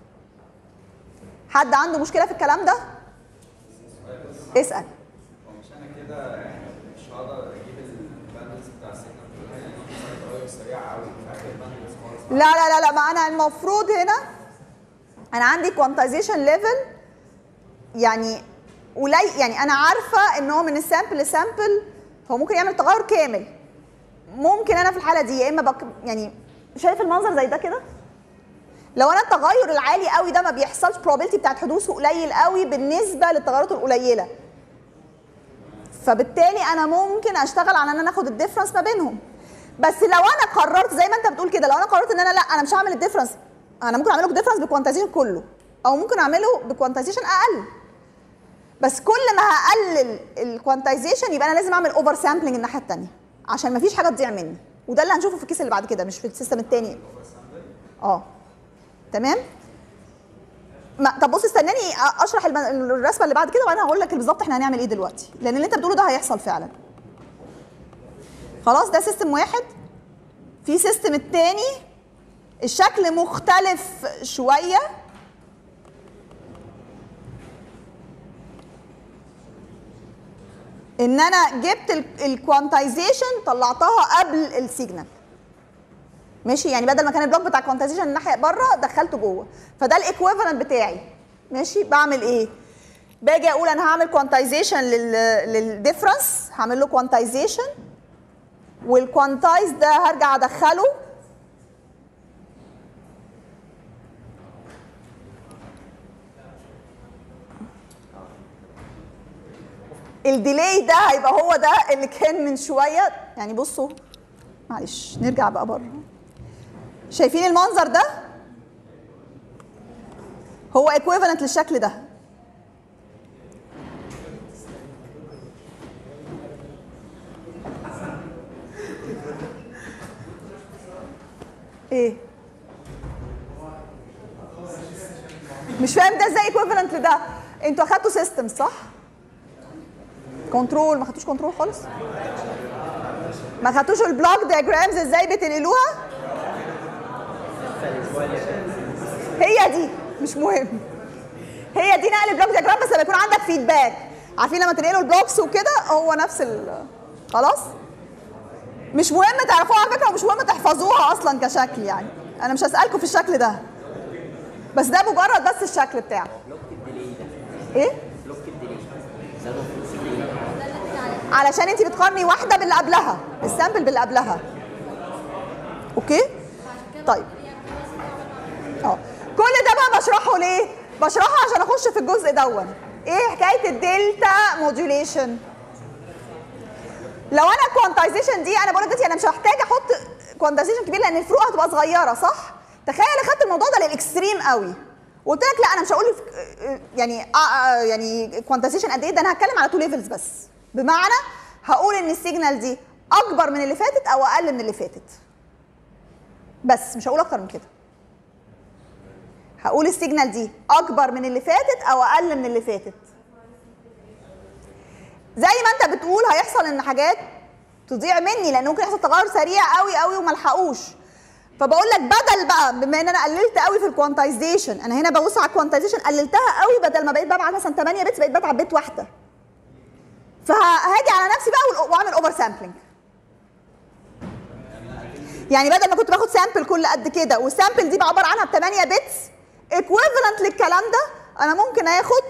حد عنده مشكله في الكلام ده اسال ومش انا كده يعني مش هقدر اجيب الباندلز بتاع السيجنال كلها يعني مثلا تغير سريع قوي في اخر الباندلز خالص لا لا لا لا ما انا المفروض هنا انا عندي كوانتايزيشن ليفل يعني قليل يعني انا عارفه ان هو من السامبل لسامبل هو ممكن يعمل تغير كامل ممكن انا في الحاله دي يا اما بك يعني شايف المنظر زي ده كده لو انا التغير العالي قوي ده ما بيحصلش probability بتاعت حدوثه قليل قوي بالنسبه للتغيرات القليله فبالتالي انا ممكن اشتغل على ان انا اخد الديفرنس ما بينهم بس لو انا قررت زي ما انت بتقول كده لو انا قررت ان انا لا انا مش هعمل الديفرنس انا ممكن اعمله بديفرنس بكوانتايزيشن كله او ممكن اعمله بكوانتايزيشن اقل بس كل ما هقلل الكوانتايزيشن يبقى انا لازم اعمل اوفر سامبلنج الناحيه الثانيه عشان ما فيش حاجه تضيع مني وده اللي هنشوفه في الكيس اللي بعد كده مش في السيستم الثاني اه تمام ما طب بص استناني اشرح الم- الرسمه اللي بعد كده وانا هقول لك بالظبط احنا هنعمل ايه دلوقتي لان اللي انت بتقوله ده هيحصل فعلا خلاص ده سيستم واحد في سيستم التاني الشكل مختلف شويه ان انا جبت الكوانتايزيشن طلعتها قبل السيجنال ماشي يعني بدل ما كان البلوك بتاع الكوانتايزيشن الناحيه بره دخلته جوه فده الايكويفالنت بتاعي ماشي بعمل ايه باجي اقول انا هعمل كوانتايزيشن للديفرنس هعمل له كوانتايزيشن والكوانتايز ده هرجع ادخله الديلي ده هيبقى هو ده اللي كان من شويه يعني بصوا معلش نرجع بقى بره شايفين المنظر ده هو ايكويفالنت للشكل ده ايه مش فاهم ده ازاي ايكويفالنت لده انتوا اخدتوا سيستم صح كنترول ما خدتوش كنترول خالص ما خدتوش البلوك دياجرامز ازاي بتنقلوها هي دي مش مهم هي دي نقل بلوك دياجرام بس لما يكون عندك فيدباك عارفين لما تنقلوا البلوكس وكده هو نفس ال خلاص مش مهم تعرفوها على فكره ومش مهم تحفظوها اصلا كشكل يعني انا مش هسالكم في الشكل ده بس ده مجرد بس الشكل بتاعه بلوك الديلي ده ايه بلوك الديلي ده المفروض الديلي علشان انت بتقارني واحده باللي قبلها السامبل باللي قبلها اوكي طيب اه كل ده بقى بشرحه ليه بشرحه عشان اخش في الجزء دون ايه حكايه الدلتا موديوليشن لو انا كوانتايزيشن دي انا بقول دلوقتي انا مش هحتاج احط كوانتايزيشن كبير لان الفروق هتبقى صغيره صح تخيل اخدت الموضوع ده للاكستريم قوي وقلت لك لا انا مش هقول الف- يعني آه آه يعني كوانتايزيشن قد ايه ده انا هتكلم على تو ليفلز بس بمعنى هقول ان السيجنال دي اكبر من اللي فاتت او اقل من اللي فاتت بس مش هقول اكتر من كده هقول السيجنال دي اكبر من اللي فاتت او اقل من اللي فاتت زي ما انت بتقول هيحصل ان حاجات تضيع مني لان ممكن يحصل تغير سريع قوي قوي وما الحقوش فبقول لك بدل بقى بما ان انا قللت قوي في الكوانتايزيشن انا هنا ببص على الكوانتايزيشن قللتها قوي بدل ما بقيت ببعت مثلا 8 بيتس بقيت ببعت بيت واحده فهاجي على نفسي بقى وال- واعمل اوفر سامبلنج يعني بدل ما كنت باخد سامبل كل قد كده والسامبل دي بقى عباره عنها ب 8 بيتس ايكويفالنت للكلام ده انا ممكن اخد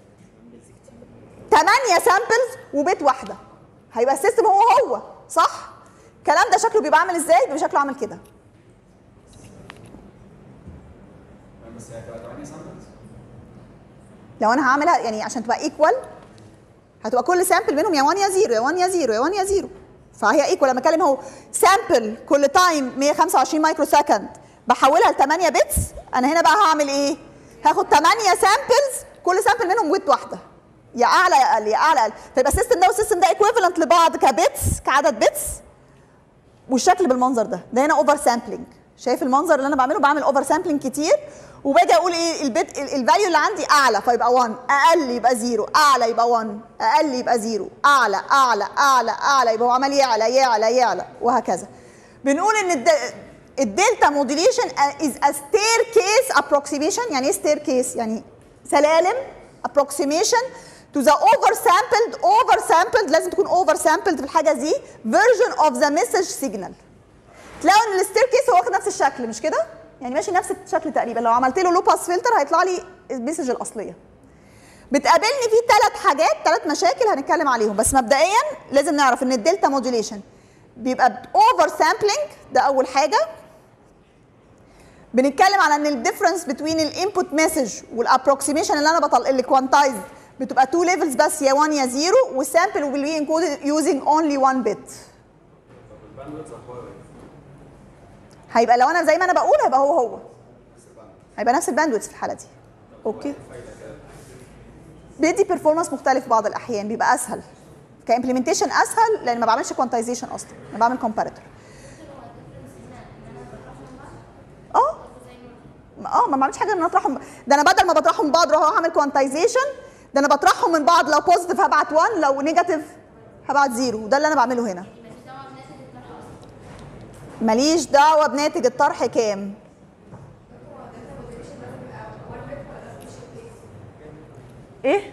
8 سامبلز وبيت واحده هيبقى السيستم هو هو صح الكلام ده شكله بيبقى عامل ازاي بيبقى شكله عامل كده بس هي هتبقى 8 سامبلز لو انا هعملها يعني عشان تبقى ايكوال هتبقى كل سامبل منهم يا 1 يا 0 يا 1 يا 0 يا 1 يا 0 فهي ايكوال لما اتكلم اهو سامبل كل تايم 125 مايكرو سكند بحولها ل 8 بيتس انا هنا بقى هعمل ايه؟ هاخد 8 سامبلز كل سامبل منهم ويت واحده يا اعلى يا اقل يا اعلى يا اقل فيبقى السيستم ده والسيستم ده ايكويفالنت لبعض كبيتس كعدد بيتس والشكل بالمنظر ده ده هنا اوفر سامبلنج شايف المنظر اللي انا بعمله بعمل اوفر سامبلنج كتير وباجي اقول ايه البيت الفاليو اللي عندي اعلى فيبقى 1 اقل يبقى 0 اعلى يبقى 1 اقل يبقى 0 اعلى اعلى اعلى اعلى يبقى هو عمال يعلى يعلى يعلى وهكذا بنقول ان الد... الدلتا موديليشن از ا ستير كيس ابروكسيميشن يعني ايه ستير كيس يعني سلالم approximation to the over sampled over sampled لازم تكون over sampled في الحاجه دي version of the message signal تلاقوا ان الستير كيس هو واخد نفس الشكل مش كده؟ يعني ماشي نفس الشكل تقريبا لو عملت له لو باس فلتر هيطلع لي المسج الاصليه. بتقابلني فيه ثلاث حاجات ثلاث مشاكل هنتكلم عليهم بس مبدئيا لازم نعرف ان الدلتا موديوليشن بيبقى اوفر سامبلنج ده اول حاجه بنتكلم على ان الديفرنس بين الانبوت مسج والابروكسيميشن اللي انا بطل اللي كوانتايز بتبقى تو ليفلز بس يا 1 يا 0 والسامبل will be encoded using only one bit هيبقى لو انا زي ما انا بقول هيبقى هو هو هيبقى نفس الباندويث في الحاله دي اوكي بيدي بيرفورمانس مختلف في بعض الاحيان بيبقى اسهل كامبلمنتيشن اسهل لان ما بعملش كوانتايزيشن اصلا انا بعمل كومباريتور اه اه ما بعملش حاجه ان انا اطرحهم ده انا بدل ما بطرحهم من بعض اروح اعمل كوانتايزيشن ده انا بطرحهم من بعض لو بوزيتيف هبعت 1 لو نيجاتيف هبعت 0 وده اللي انا بعمله هنا ماليش دعوه بناتج الطرح كام ايه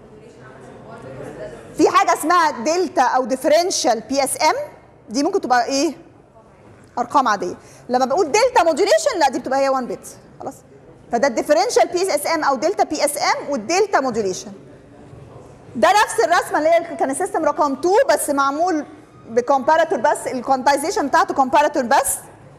في حاجه اسمها دلتا او ديفرنشال بي اس ام دي ممكن تبقى ايه ارقام عاديه لما بقول دلتا موديوليشن لا دي بتبقى هي 1 بت خلاص فده الديفرنشال بي اس ام او دلتا بي اس ام والدلتا موديوليشن ده نفس الرسمه اللي هي كان السيستم رقم 2 بس معمول بكومباراتور بس الكوانتايزيشن بتاعته كومباراتور بس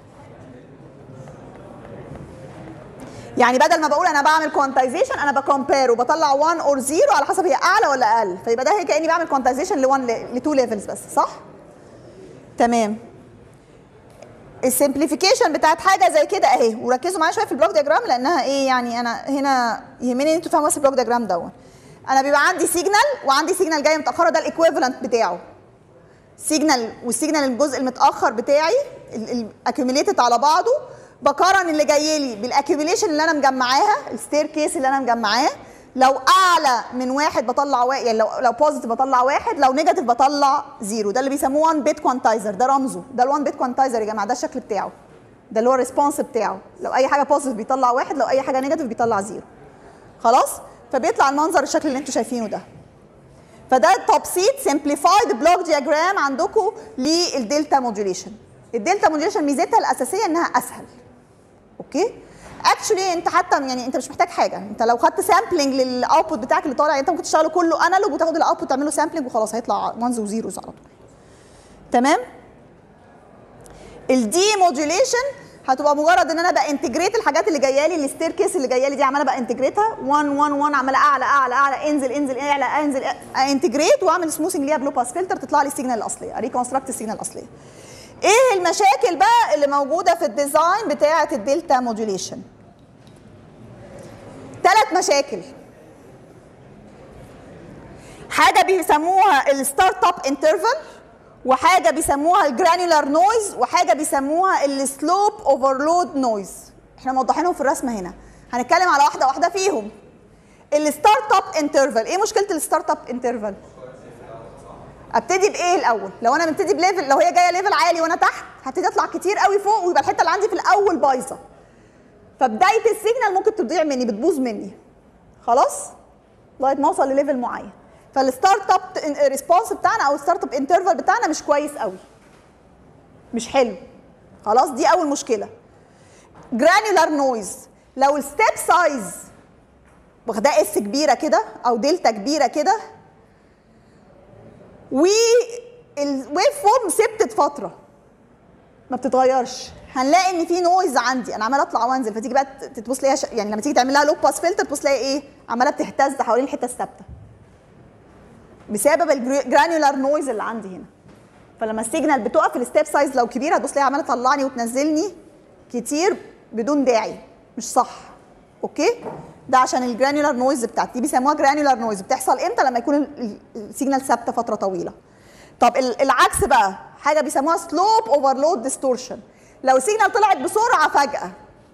يعني بدل ما بقول انا بعمل كوانتايزيشن انا بكومبير وبطلع 1 اور 0 على حسب هي اعلى ولا اقل فيبقى ده هي كاني بعمل كوانتايزيشن ل 1 ل 2 ليفلز بس صح تمام السمبليفيكيشن بتاعت حاجه زي كده اهي وركزوا معايا شويه في البلوك دياجرام لانها ايه يعني انا هنا يهمني ان انتوا تفهموا بس البلوك دياجرام دون انا بيبقى عندي سيجنال وعندي سيجنال جايه متاخره ده الايكويفالنت بتاعه سيجنال والسيجنال الجزء المتاخر بتاعي الاكيوميليتد على بعضه بقارن اللي جاي لي بالاكيوميليشن اللي انا مجمعاها الستير كيس اللي انا مجمعاه لو اعلى من واحد بطلع واحد يعني لو لو بوزيتيف بطلع واحد لو نيجاتيف بطلع زيرو ده اللي بيسموه 1 بيت كوانتايزر ده رمزه ده ال 1 بيت كوانتايزر يا جماعه ده الشكل بتاعه ده اللي هو الريسبونس بتاعه لو اي حاجه بوزيتيف بيطلع واحد لو اي حاجه نيجاتيف بيطلع زيرو خلاص فبيطلع المنظر الشكل اللي انتوا شايفينه ده فده تبسيط سمبليفايد بلوك دياجرام عندكم للدلتا موديوليشن الدلتا موديوليشن ميزتها الاساسيه انها اسهل اوكي اكشولي انت حتى يعني انت مش محتاج حاجه انت لو خدت سامبلنج للاوتبوت بتاعك اللي طالع انت ممكن تشتغله كله انالوج وتاخد الاوتبوت تعمله سامبلنج وخلاص هيطلع وانز وزيروز على طول تمام الدي موديوليشن هتبقى مجرد ان انا بانتجريت الحاجات اللي جايه لي الستير كيس اللي جايه لي دي عماله بانتجريتها 1 1 1 عماله اعلى اعلى اعلى انزل انزل اعلى انزل انتجريت واعمل سموثنج ليها بلو باس فلتر تطلع لي السيجنال الاصليه ريكونستراكت السيجنال الاصليه ايه المشاكل بقى اللي موجوده في الديزاين بتاعه الدلتا موديوليشن ثلاث مشاكل حاجه بيسموها الستارت اب انترفال وحاجه بيسموها الجرانيولار نويز وحاجه بيسموها السلوب اوفرلود نويز احنا موضحينهم في الرسمه هنا هنتكلم على واحده واحده فيهم الستارت اب انترفال ايه مشكله الستارت اب انترفال ابتدي بايه الاول لو انا مبتدي بليفل لو هي جايه ليفل عالي وانا تحت هبتدي اطلع كتير قوي فوق ويبقى الحته اللي عندي في الاول بايظه فبدايه السيجنال ممكن تضيع مني بتبوظ مني خلاص لغايه ما اوصل لليفل معين فالستارت اب ريسبونس بتاعنا او الستارت اب انترفال بتاعنا مش كويس قوي مش حلو خلاص دي اول مشكله جرانيولار نويز لو الستيب سايز واخداه اس كبيره كده او دلتا كبيره كده والويف فورم ثبتت فتره ما بتتغيرش هنلاقي ان في نويز عندي انا عماله اطلع وانزل فتيجي بقى تبص ليها ش... يعني لما تيجي تعمل لها لوب باس فلتر تبص تلاقي ايه عماله بتهتز حوالين الحته الثابته بسبب الجرانيولار نويز اللي عندي هنا فلما السيجنال بتقف الستيب سايز لو كبير هتبص تلاقيها عماله تطلعني وتنزلني كتير بدون داعي مش صح اوكي ده عشان الجرانيولار نويز بتاعتي دي بيسموها جرانيولار نويز بتحصل امتى لما يكون ال- ال- السيجنال ثابته فتره طويله طب ال- العكس بقى حاجه بيسموها سلوب اوفرلود ديستورشن لو السيجنال طلعت بسرعه فجاه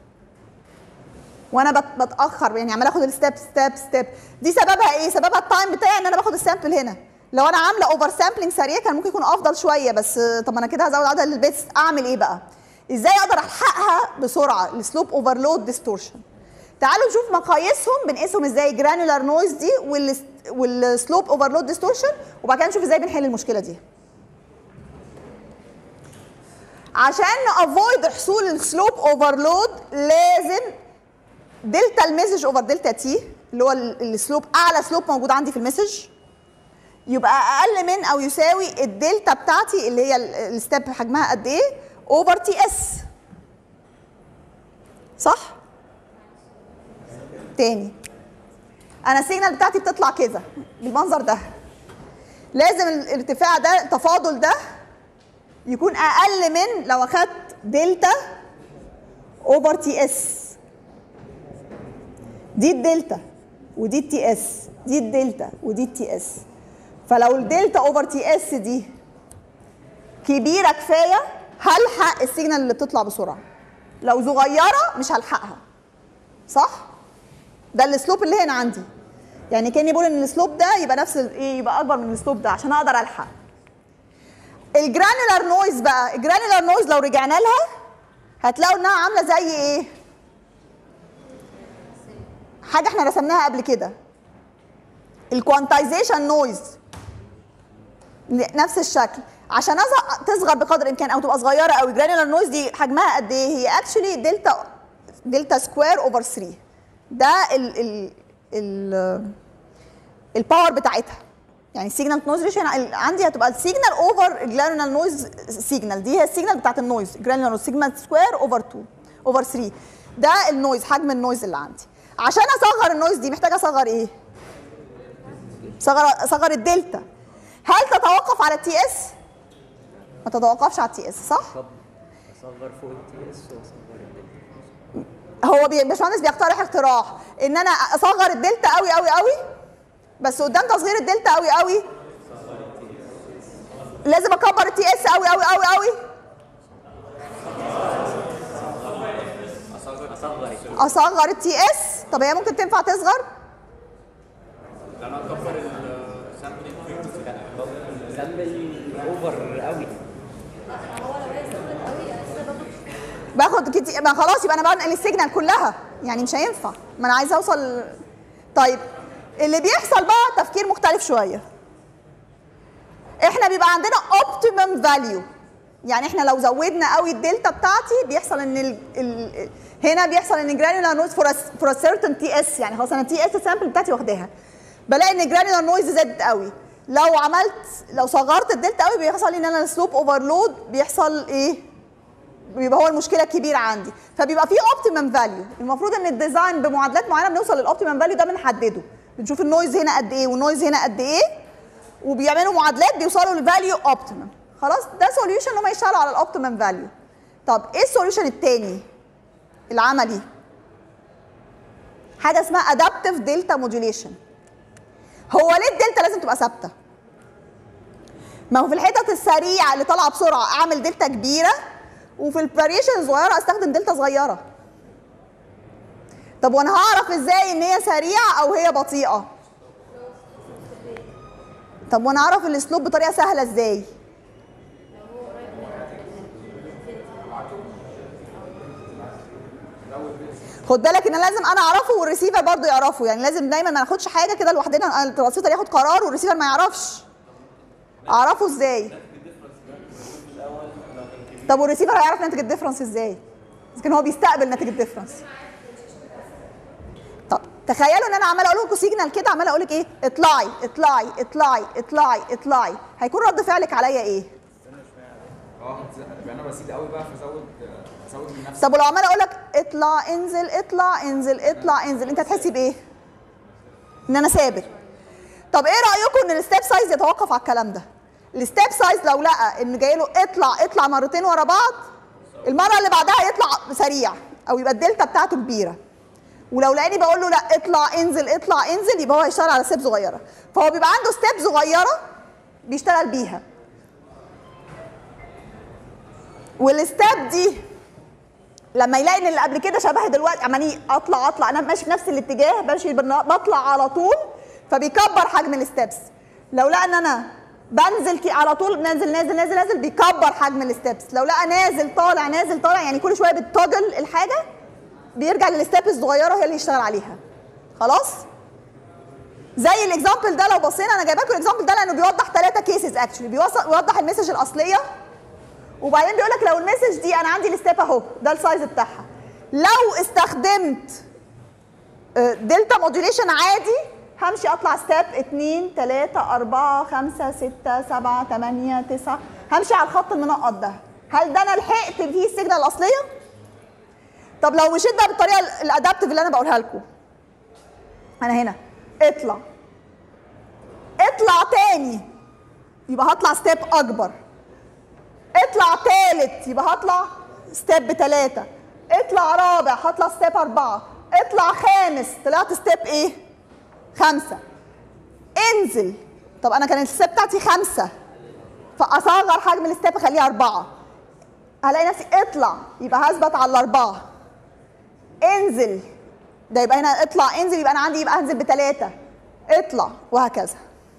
وانا بت- بتاخر يعني عمال اخد الستيب ستيب ستيب دي سببها ايه سببها التايم بتاعي ان انا باخد السامبل هنا لو انا عامله اوفر سامبلنج سريع كان ممكن يكون افضل شويه بس آه، طب انا كده هزود عدد البيتس اعمل ايه بقى ازاي اقدر الحقها بسرعه السلوب اوفرلود ديستورشن تعالوا نشوف مقاييسهم بنقيسهم ازاي جرانيولار نويز دي والسلوب اوفرلود ديستورشن وبعد كده نشوف ازاي بنحل المشكله دي عشان نافويد حصول السلوب اوفرلود لازم دلتا المسج اوفر دلتا تي اللي هو ال- السلوب اعلى سلوب موجود عندي في المسج يبقى اقل من او يساوي الدلتا بتاعتي اللي هي ال- الستيب حجمها قد ايه اوفر تي اس صح تاني انا السيجنال بتاعتي بتطلع كده بالمنظر ده لازم الارتفاع ده التفاضل ده يكون اقل من لو اخدت دلتا اوفر تي اس دي الدلتا ودي التي اس دي الدلتا ودي التي اس فلو الدلتا اوفر تي اس دي كبيره كفايه هلحق السيجنال اللي بتطلع بسرعه لو صغيره مش هلحقها صح ده السلوب اللي هنا عندي يعني كاني بقول ان السلوب ده يبقى نفس ال- ايه يبقى اكبر من السلوب ده عشان اقدر الحق الجرانيولار نويز بقى الجرانيولار نويز لو رجعنا لها هتلاقوا انها عامله زي ايه حاجه احنا رسمناها قبل كده الكوانتايزيشن نويز نفس الشكل عشان أصغر تصغر بقدر الامكان او تبقى صغيره قوي جرانيولار نويز دي حجمها قد ايه هي اكشولي دلتا دلتا سكوير اوفر 3 ده ال ال ال الباور بتاعتها يعني السيجنال نويز ريشيو عندي هتبقى السيجنال اوفر الجرانيولار نويز سيجنال دي هي السيجنال بتاعت النويز جرانيولار نويز سيجنال سكوير اوفر 2 اوفر 3 ده النويز حجم النويز اللي عندي عشان اصغر النويز دي محتاجه اصغر ايه؟ صغر صغر الدلتا هل تتوقف على التي اس؟ ما تتوقفش على التي اس صح؟ طب اصغر فوق التي اس واصغر الدلتا هو بي- باشمهندس بيقترح اقتراح ان انا اصغر الدلتا قوي قوي قوي بس قدام تصغير الدلتا قوي قوي لازم اكبر التي اس قوي قوي قوي قوي اصغر التي اصغر التي اس طب هي ممكن تنفع تصغر ده انا اكبر السامبلينج فريكونسي سامبل اوفر قوي باخد كتير ما خلاص يبقى انا بنقل السيجنال كلها يعني مش هينفع ما انا عايزه اوصل طيب اللي بيحصل بقى تفكير مختلف شويه احنا بيبقى عندنا اوبتيمم فاليو يعني احنا لو زودنا قوي الدلتا بتاعتي بيحصل ان ال ال هنا بيحصل ان جرانيولار نويز فور فور سيرتن تي اس يعني خلاص انا تي اس السامبل بتاعتي واخداها بلاقي ان جرانيولار نويز زادت قوي لو عملت لو صغرت الدلتا قوي بيحصل لي ان انا السلوب اوفرلود بيحصل ايه بيبقى هو المشكله الكبيره عندي فبيبقى في اوبتيمم فاليو المفروض ان الديزاين بمعادلات معينه بنوصل للاوبتيمم فاليو ده بنحدده بنشوف النويز هنا قد ايه والنويز هنا قد ايه وبيعملوا معادلات بيوصلوا لفاليو اوبتيمم خلاص ده سوليوشن ان هم يشتغلوا على الاوبتيمم فاليو طب ايه السوليوشن الثاني العملي حاجه اسمها ادابتيف دلتا موديوليشن هو ليه الدلتا لازم تبقى ثابته ما هو في الحتت السريعه اللي طالعه بسرعه اعمل دلتا كبيره وفي الفاريشن الصغيره استخدم دلتا صغيره طب وانا هعرف ازاي ان هي سريعه او هي بطيئه طب وانا اعرف الاسلوب بطريقه سهله ازاي خد بالك ان لازم انا اعرفه والريسيفر برضه يعرفه يعني لازم دايما ما ناخدش حاجه كده لوحدنا الترانسميتر ياخد قرار والريسيفر ما يعرفش اعرفه ازاي طب والريسيفر هيعرف ناتج الديفرنس ازاي لكن هو بيستقبل ناتج الديفرنس طب تخيلوا ان انا عماله اقول لكم سيجنال كده عماله اقول لك ايه اطلعي اطلعي اطلعي اطلعي اطلعي هيكون رد فعلك عليا ايه اه هتز- انا بزيد قوي بقى فازود ازود من نفسي طب ولو عماله اقول لك اطلع انزل اطلع انزل اطلع انزل انت هتحسي بايه ان انا ثابت طب ايه رايكم ان الستيب سايز يتوقف على الكلام ده الستيب سايز لو لقى ان جاي له اطلع اطلع مرتين ورا بعض المره اللي بعدها يطلع سريع او يبقى الدلتا بتاعته كبيره ولو لقاني بقول له لا اطلع انزل اطلع انزل يبقى هو هيشتغل على ستيب صغيره فهو بيبقى عنده ستيب صغيره بيشتغل بيها والستيب دي لما يلاقي ان اللي قبل كده شبه دلوقتي عمالين اطلع اطلع انا ماشي في نفس الاتجاه بمشي بالنا- بطلع على طول فبيكبر حجم الستبس لو لقى ان انا بنزل كي- على طول نازل نازل نازل نازل بيكبر حجم الستبس لو لقى نازل طالع نازل طالع يعني كل شويه بتطجل الحاجه بيرجع للستبس الصغيره هي اللي يشتغل عليها خلاص زي الاكزامبل ده لو بصينا انا جايبه لكم الاكزامبل ده لانه بيوضح ثلاثه كيسز اكشلي بيوضح المسج الاصليه وبعدين بيقول لك لو المسج دي انا عندي الستيب اهو ده السايز بتاعها لو استخدمت آه، دلتا موديوليشن عادي همشي اطلع ستيب 2 3 4 5 6 7 8 9 همشي على الخط المنقط ده هل ده انا لحقت فيه السيجنال الاصليه؟ طب لو مشيت بقى بالطريقه ال- الادابتيف اللي انا بقولها لكم انا هنا اطلع اطلع تاني يبقى هطلع ستيب اكبر اطلع تالت يبقى هطلع ستيب بتلاتة اطلع رابع هطلع ستيب أربعة اطلع خامس طلعت ستيب ايه؟ خمسة انزل طب أنا كانت الستيب بتاعتي خمسة فأصغر حجم الستيب أخليها أربعة هلاقي نفسي اطلع يبقى هثبت على الأربعة انزل ده يبقى هنا اطلع انزل يبقى أنا عندي يبقى هنزل بتلاتة اطلع وهكذا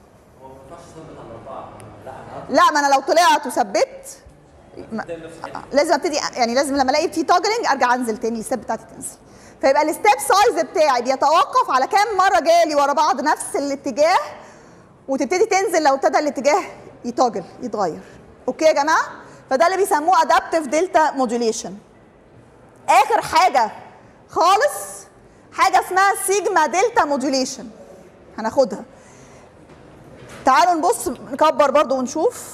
لا ما انا لو طلعت وثبت ما- لازم ابتدي يعني لازم لما الاقي في توجلنج ارجع انزل تاني الستيب بتاعتي تنزل فيبقى الستيب سايز بتاعي بيتوقف على كام مره جالي ورا بعض نفس الاتجاه وتبتدي تنزل لو ابتدى الاتجاه يتوجل يتغير اوكي يا جماعه فده اللي بيسموه ادابتيف دلتا موديوليشن اخر حاجه خالص حاجه اسمها سيجما دلتا موديوليشن هناخدها تعالوا نبص نكبر برضو ونشوف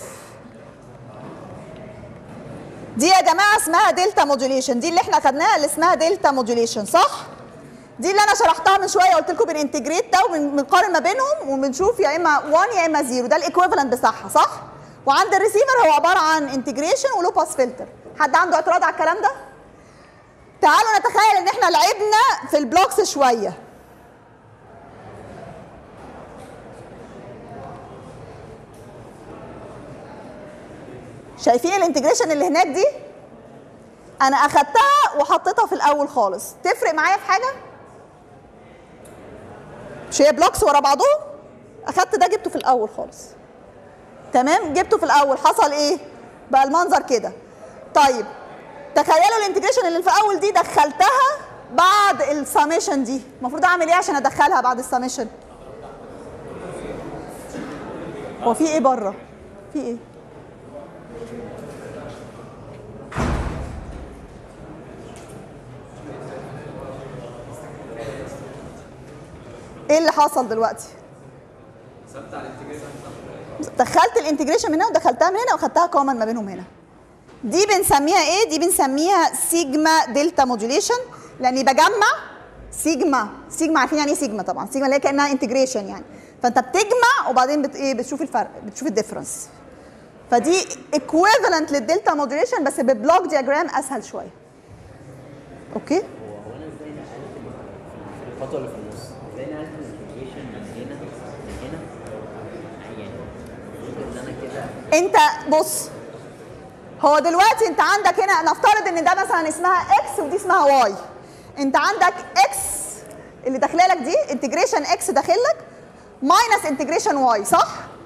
دي يا جماعه اسمها دلتا موديوليشن دي اللي احنا خدناها اللي اسمها دلتا موديوليشن صح دي اللي انا شرحتها من شويه قلت لكم بننتجريت ده وبنقارن ما بينهم وبنشوف يا اما 1 يا اما 0 ده الايكويفالنت بتاعها صح وعند الريسيفر هو عباره عن انتجريشن ولو باس فلتر حد عنده اعتراض على الكلام ده تعالوا نتخيل ان احنا لعبنا في البلوكس شويه شايفين الانتجريشن اللي هناك دي انا اخدتها وحطيتها في الاول خالص تفرق معايا في حاجه مش هي بلوكس ورا بعضهم اخدت ده جبته في الاول خالص تمام جبته في الاول حصل ايه بقى المنظر كده طيب تخيلوا الانتجريشن اللي في الاول دي دخلتها بعد الساميشن دي المفروض اعمل ايه عشان ادخلها بعد الساميشن هو في ايه بره في ايه ايه اللي حصل دلوقتي ثابته على الانتجريشن دخلت الانتجريشن من هنا ودخلتها من هنا واخدتها كومن ما بينهم هنا دي بنسميها ايه دي بنسميها سيجما دلتا موديوليشن لاني بجمع سيجما سيجما عارفين يعني ايه سيجما طبعا سيجما اللي هي كانها انتجريشن يعني فانت بتجمع وبعدين بت ايه بتشوف الفرق بتشوف الديفرنس فدي ايكويفالنت للدلتا موديوليشن بس ببلوك دياجرام اسهل شويه اوكي هو هو انا ازاي نقلت ال- في الخطوه اللي في النص ازاي نقلت الانتجريشن من هنا من هنا يعني المفروض ان انا كده انت بص هو دلوقتي انت عندك هنا نفترض ان ده مثلا اسمها اكس ودي اسمها واي انت عندك اكس اللي داخله لك دي انتجريشن اكس داخل لك ماينس انتجريشن واي صح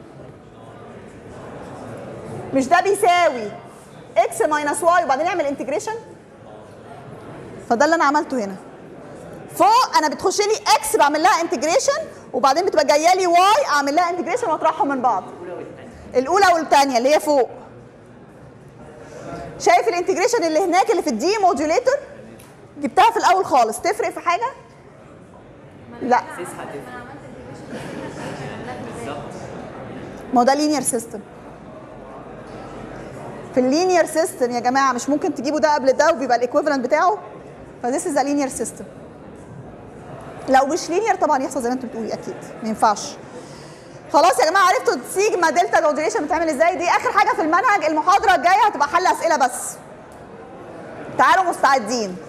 مش ده بيساوي اكس ماينس واي وبعدين نعمل انتجريشن فده اللي انا عملته هنا فوق انا بتخش لي اكس بعمل لها انتجريشن وبعدين بتبقى جايه لي واي اعمل لها انتجريشن واطرحهم من بعض الاولى والثانيه اللي هي فوق شايف الانتجريشن اللي هناك اللي في الدي موديوليتور جبتها في الاول خالص تفرق في حاجه لا سيس هتفرق بالظبط ما هو ده لينير سيستم في اللينير سيستم يا جماعه مش ممكن تجيبوا ده قبل ده وبيبقى الايكويفالنت بتاعه فذيس از لينير سيستم لو مش لينير طبعا يحصل زي ما انتوا بتقولي اكيد ما ينفعش خلاص يا جماعه عرفتوا سيجما دلتا موديوليشن بتعمل ازاي دي اخر حاجه في المنهج المحاضره الجايه هتبقى حل اسئله بس تعالوا مستعدين